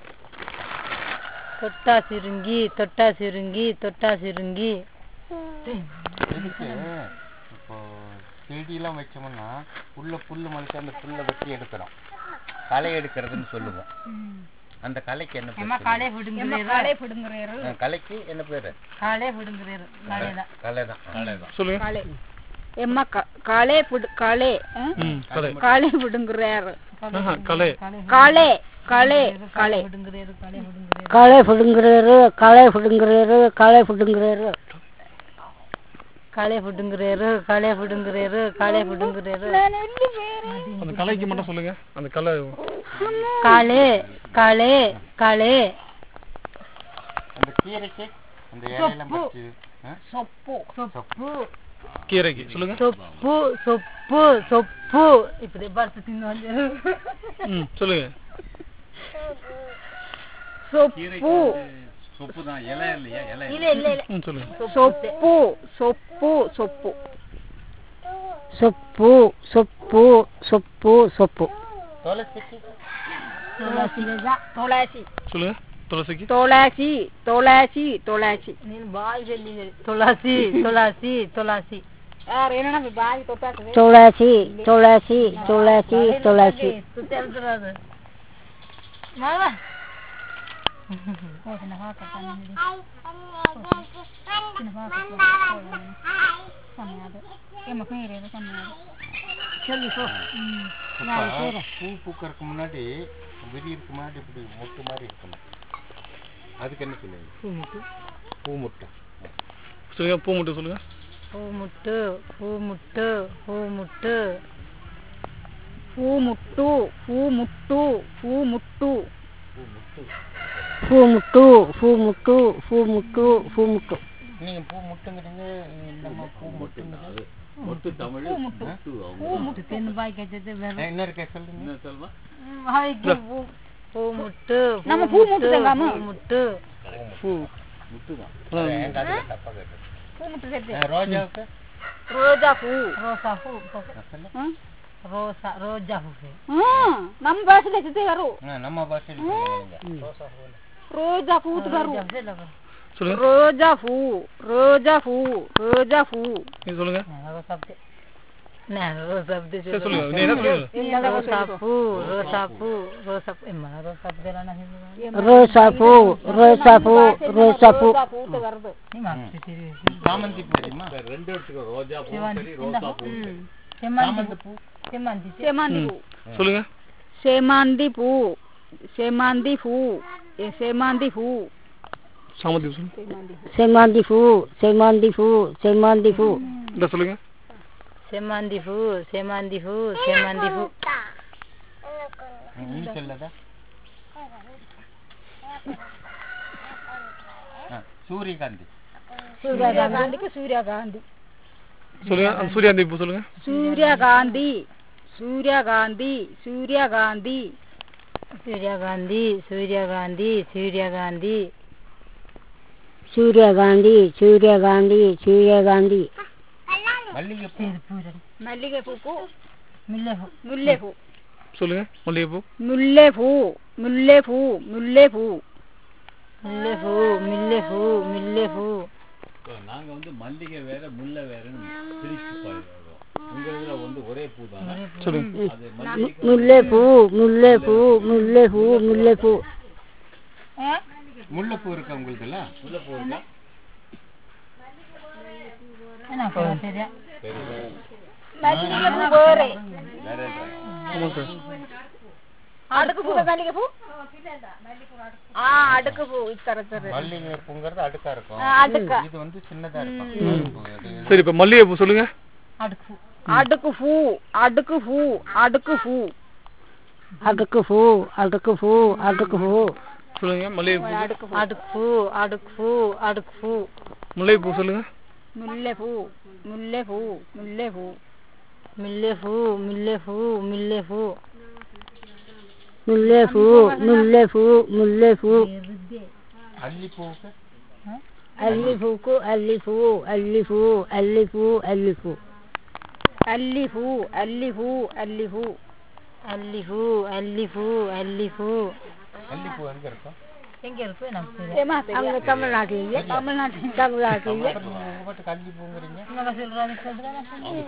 தொட்டா சுருங்கி தொட்டா சுருங்கி தொட்டா சுருங்கி இதுக்கு இப்போ செடியெல்லாம் வச்சோம்னா உள்ள புல்லு முளைச்சு அந்த புல்லை வெட்டி எடுக்கிறோம் களை எடுக்கிறதுன்னு சொல்லுவோம் அந்த கலைக்கு என்ன பேர் சொல்லுவீங்க? காலே விடுங்கிறேரு காலே பிடுங்குறாரு ஆ, கலைக்கு என்ன பேரு காலே விடுங்கிறேரு காலே தான் கலை தான் கலை தான் சொல்லுங்க காலே எம்மா க- காலே பிடு காலே ஆ? ம் கலை காலே பிடுங்குறாரு ஆஹா கலை காலே காலே காலே விடுங்கிறேரு காலே விடுங்கிறேரு களை பிடுங்குறாரு களை பிடுங்குறாரு களை பிடுங்குறாரு காலே விடுங்கிறேரு காலே விடுங்கிறேரு காலே விடுங்கிறேரு அந்த கலைக்கு மட்டும் சொல்லுங்க அந்த கலை காலே காலே காலே அந்த கீரைக்கு அந்த இலையெல்லாம் பறிச்சு ஆ? சொப்பு சொப்பு கீரைக்கு சொல்லுங்க சொப்பு சொப்பு சொப்பு இப்படி பார்த்து தின்னு வந்து ம் சொல்லுங்க சொப்பு சொப்பு தான் இலை இல்லையா இலை இல்ல இல்ல இல்ல ம் சொல்லுங்க சொப்பு சொப்பு சொப்பு சொப்பு சொப்பு சொப்பு சொப்பு துளசிக்கு துளசி சொல்லுங்க துளசிக்கு துளசி துளசி துளசி ನೀನು ಬಾಯಿ ಜಲ್ಲಿ ತುಳಸಿ ತುಳಸಿ ತುಳಸಿ யார் என்னன்னா பாய் தொட்டாக்கு துளசி துளசி துளசி துளசி తెలుతురాదు எம்மக்கு நீரேது கம்மியாது அப்ப பூ பூக்கறதுக்கு முன்னாடி விரியறதுக்கு முன்னாடி இப்படி மொட்டு மாதிரி இருக்கணும் அதுக்கு என்ன சொல்லுவீங்க பூ முட்டை சொல்லுங்க பூ மட்டும் சொல்லுங்க ಹೂ ಮುಟ್ಟು ಹೂ ಮುಟ್ಟು ಹೂ ಮುಟ್ಟು பூ முட்டு பூ முட்டு பூ முட்டு பூ முட்டு பூ முட்டு பூ முட்டு பூ முட்டு நீங்க பூ முட்டுங்கிறீங்க நம்ம பூ முட்டுங்கிறது மொட்டு தமிழ் மொட்டு அவங்க ಮುಟ್ಟು ತಿನ್ನು ಬಾಯಿ ಕಚ್ಚತ್ತೆ ಬೇರೆ என்ன இருக்க சொல்லுங்க என்ன சொல்வா ಬಾಯಿಗೆ ಹೂ ಹೂ ಮುಟ್ಟು நம்ம பூ முட்டு தங்காம ಹೂ ಮುಟ್ಟು பூ முட்டு தான் அது என் காதுல தப்பா கேட்டது பூ முட்டு சேர்த்து ஆ, ரோஜாவுக்கு ரோஜா பூ ರೋಸಾ ಹೂ நான் சொல்லு. ರೋಸಾ ರೋಜಾ ಹೂ நம்ம பாஷையில சித்தே வரும் ஆ, நம்ம பாஷையில் சொல்லுங்க நீங்க. ரோஜா பூத்து வரும் சொல்லுங்க ரோஜா பூ ரோஜா பூ ரோஜா பூ நீங்க சொல்லுங்க ரோசா நான் ரோசா சரி, சொல்லுங்க நீ என்ன சொல்லுங்க ரோசா பூ ரோசா பூ ரோசா பூ எம்மா ரோசா பூ தெரியல ரோசா பூ ரோசா பூ ரோசா பூ பூத்து வருது நீ மாத்தி திரி சாமந்தி பூ தெரியுமா ரெண்டு எடுத்துக்கோ ரோஜா பூ சரி ரோசா பூ சரி. செம்மந்தி பூ செம்மந்தி சேமாந்தி பூ சொல்லுங்க சேமாந்தி பூ சேமாந்தி பூ ஏ, சேமாந்தி பூ சாமந்தி சொல்லுங்க செமாந்தி பூ செமாந்தி பூ செமாந்தி பூ இந்த சொல்லுங்க செம்மந்தி பூ செம்மந்தி பூ செம்மந்தி பூ நீ சொல்லதா சூரியகாந்தி சூரியகாந்திக்கு சூரியகாந்தி சொல்லுங்க அந்த சூர்யாந்தி பூ சொல்லுங்க சூரியகாந்தி சூரியகாந்தி சூரியகாந்தி சூரியகாந்தி சூரியகாந்தி சூரியகாந்தி சூரியகாந்தி சூரியகாந்தி சூரியகாந்தி மல்லிகைப்பூ மல்லிகை பூ பூ மில்லை பூ முல்லை பூ சொல்லுங்க மல்லிகைப்பூ முல்லை பூ முல்லை பூ முல்லை பூ மில்லை பூ மில்லை பூ மில்லை பூ இப்போ நாங்க வந்து மல்லிகை வேற முல்லை வேறன்னு பிரிச்சு பாருங்க உங்க இதுல வந்து ஒரே பூ தானே சொல்லுங்க அது மல்லிகை முல்லைப்பூ முல்லைப்பூ முல்லைப்பூ முல்லைப்பூ முல்லைப்பூ இருக்கு உங்களுதுல முல்லை பூ இருக்கா எனக்கு சரியா மல்லிகை பூ வேற ஆமாம் சார் அடுக்கு பூ மல்லிகை பூ ஆ அடுக்கு பூ இத்தர தர மல்லிகை பூங்கிறது அடுக்கா இருக்கும் அடுக்கா இது வந்து சின்னதா இருக்கும் பூ இது சரி இப்போ மல்லிகைப்பூ சொல்லுங்க அடுக்கு அடுக்கு பூ அடுக்கு பூ அடுக்கு பூ அடுக்கு பூ அடுக்கு பூ அடுக்கு பூ சொல்லுங்க மல்லிகைப்பூ அடுக்கு பூ அடுக்கு பூ அடுக்கு பூ முல்லைப்பூ சொல்லுங்க முல்லை பூ முல்லை பூ முல்லை பூ மில்லே பூ மில்லே பூ மில்லே பூ முல்லை பூ முல்லை பூ முல்லை பூ அல்லிப்பூவுக்கு அல்லி பூக்கு அல்லி பூ அல்லி பூ அல்லி பூ அல்லி பூ அல்லி பூ அல்லி பூ அல்லி பூ அல்லி பூ அல்லி பூ அல்லி பூ அல்லிப்பூ எங்க இருக்கும் எங்க இருக்கு எனக்கு தெரியும் ஏமா அங்க தமிழ்நாட்டில் இல்லை தமிழ்நாட்டில் தமிழ்நாட்டில் இல்லை உங்க பாட்டுக்கு அல்லிப்பூங்கிறீங்க இவங்க சொல்றாங்க சொல்றாங்க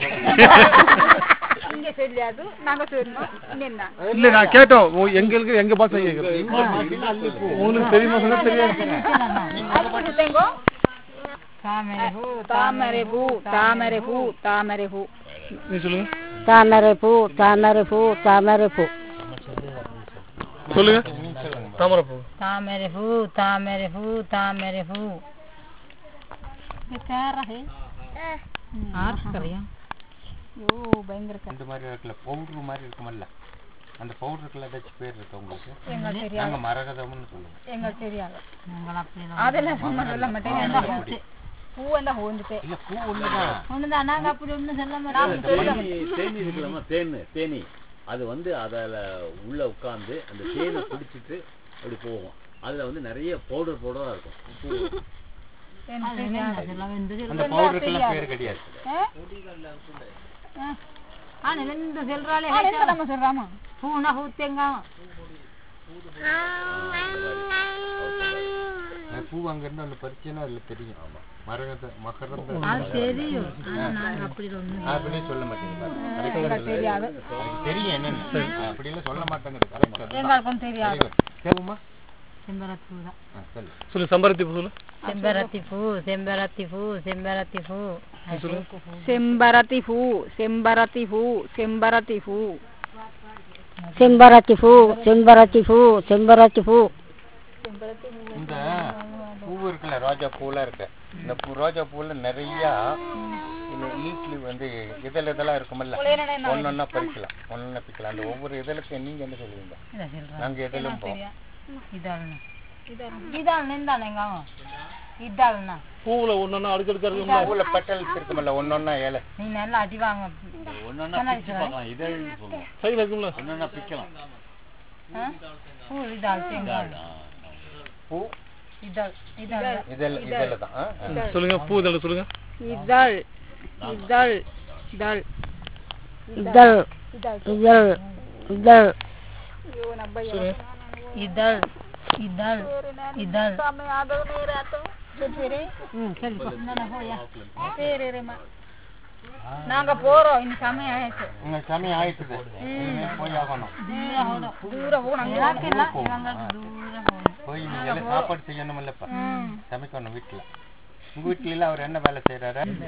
இங்க தெரியாது நாங்க சொல்லணும் என்ன இல்லை நான் கேட்டோம் ஓ, எங்களுக்கு எங்க பாசம் கேட்குறேன் உங்களுக்கு தெரியுமா சொன்னா தெரியாது அடுத்து சொல்லுங்க தாமரை பூ தாமரை பூ தாமரை பூ தாமரை பூ நீ சொல்லுங்க தாமரை பூ தாமரை பூ தாமரை பூ சொல்லுங்க தாமரைப்பூ தாமரை பூ தாமரை பூ தாமரை பூ ये क्या रहे आठ करिया ஓ பயங்கர இந்த மாதிரி இருக்குல்ல பவுடர் மாதிரி இருக்குமல்ல அந்த பவுடருக்குள்ள ஏதாச்சும் பேர் இருக்கு உங்களுக்கு எங்களுக்கு தெரியாது நாங்க மரகதம்னு சொல்லுவோம் எங்களுக்கு தெரியாது நாங்கள் அப்படி அதெல்லாம் சும்மா சொல்ல மாட்டேன் எனக்கு பூ வந்தா ஹோந்துட்டேன் இல்ல பூ ஒண்ணுதான் ஒண்ணுதான் நாங்க அப்படி ஒண்ணும் சொல்ல மாட்டோம் தேனி தேனி இருக்கலாமா தேன் தேனி அது வந்து அதில் உள்ள உட்காந்து அந்த தேனை குடிச்சிட்டு அப்படி போகும் அதுல வந்து நிறைய பவுடர் பவுடரா இருக்கும் உப்பு அது என்ன சொல்ல வந்து அந்த பவுடருக்கெல்லாம் பேர் கிடையாது ஆனா ரெண்டு சொல்றாளே நம்ம சொல்றாமா பூனா பூ தேங்காய் அந்த பூ அங்க இருந்து அந்த பறிச்சுன்னா அதுல தெரியும் மரகத மகரந்த அது தெரியும் ஆனா நாங்க அப்படி ஒண்ணும் அப்படியே சொல்ல மாட்டேங்க தெரியாது தெரியும் என்னன்னு அப்படியெல்லாம் சொல்ல மாட்டேங்குது கரெக்ட் எங்களுக்கும் தெரியாது கேவுமா செம்பருத்தி பூ தான் சொல்லு சொல்லு சம்பரத்தி பூ சொல்லு செம்பருத்தி பூ செம்பருத்தி பூ செம்பருத்தி பூ செம்பருத்தி பூ செம்பருத்தி பூ செம்பருத்தி பூ செம்பருத்தி பூ செம்பருத்தி பூ செம்பருத்தி பூ இந்த பூ இருக்குல்ல ரோஜா பூலாம் இருக்கு இந்த பூ ரோஜா பூல நிறைய இந்த ஈட்லி வந்து இதழ் இதெல்லாம் இருக்குமல்ல ஒன்னொன்னா பறிக்கலாம் ஒன்னொன்னா பிக்கலாம் அந்த ஒவ்வொரு இதழுக்கு நீங்க என்ன சொல்லுவீங்க இதை சொல்றேன் நாங்க எதிலும் போவோம் இதாள்னா இதாள்னா இந்தானே எங்க இதாள்னா பூவில் ஒன்றா அடுக்கடுக்கா இருக்கும்ல பூல பெட்டல்ஸ் இருக்குமல்ல ஒன்னொன்னா ஏழை நீ நல்லா அடி வாங்க ஒன்னொன்னா பிச்சு பார்க்கலாம் இதழ் சொல்லுவோம் சைடில் இருக்கும்ல ஒன்னொன்னா பிக்கலாம் ஆ? பூ இதாள் தேங்காய் பூ இதாள் இதாள் இதழ் இதழ் தான் ஆ? ஆ. சொல்லுங்க பூ இதழ் சொல்லுங்க இதழ் இதழ் இதழ் இதழ் இதழ் இதழ் இதாள் இதாள் இதாள் ம் சரி நாங்க போறோம் இந்த சமயம் ஆயிடுச்சு உங்க சமயம் ஆயிட்டுது இனிமே போய் ஆகணும் தூரம் போனாங்க எனக்கெல்லாம் இவங்களுக்கு தூரம் போகணும் போய் நீங்க எல்லாம் சாப்பாடு செய்யணும் இல்லப்பா சமைக்கணும் வீட்டுல உங்க வீட்டுல எல்லாம் அவர் என்ன வேலை செய்யறாரு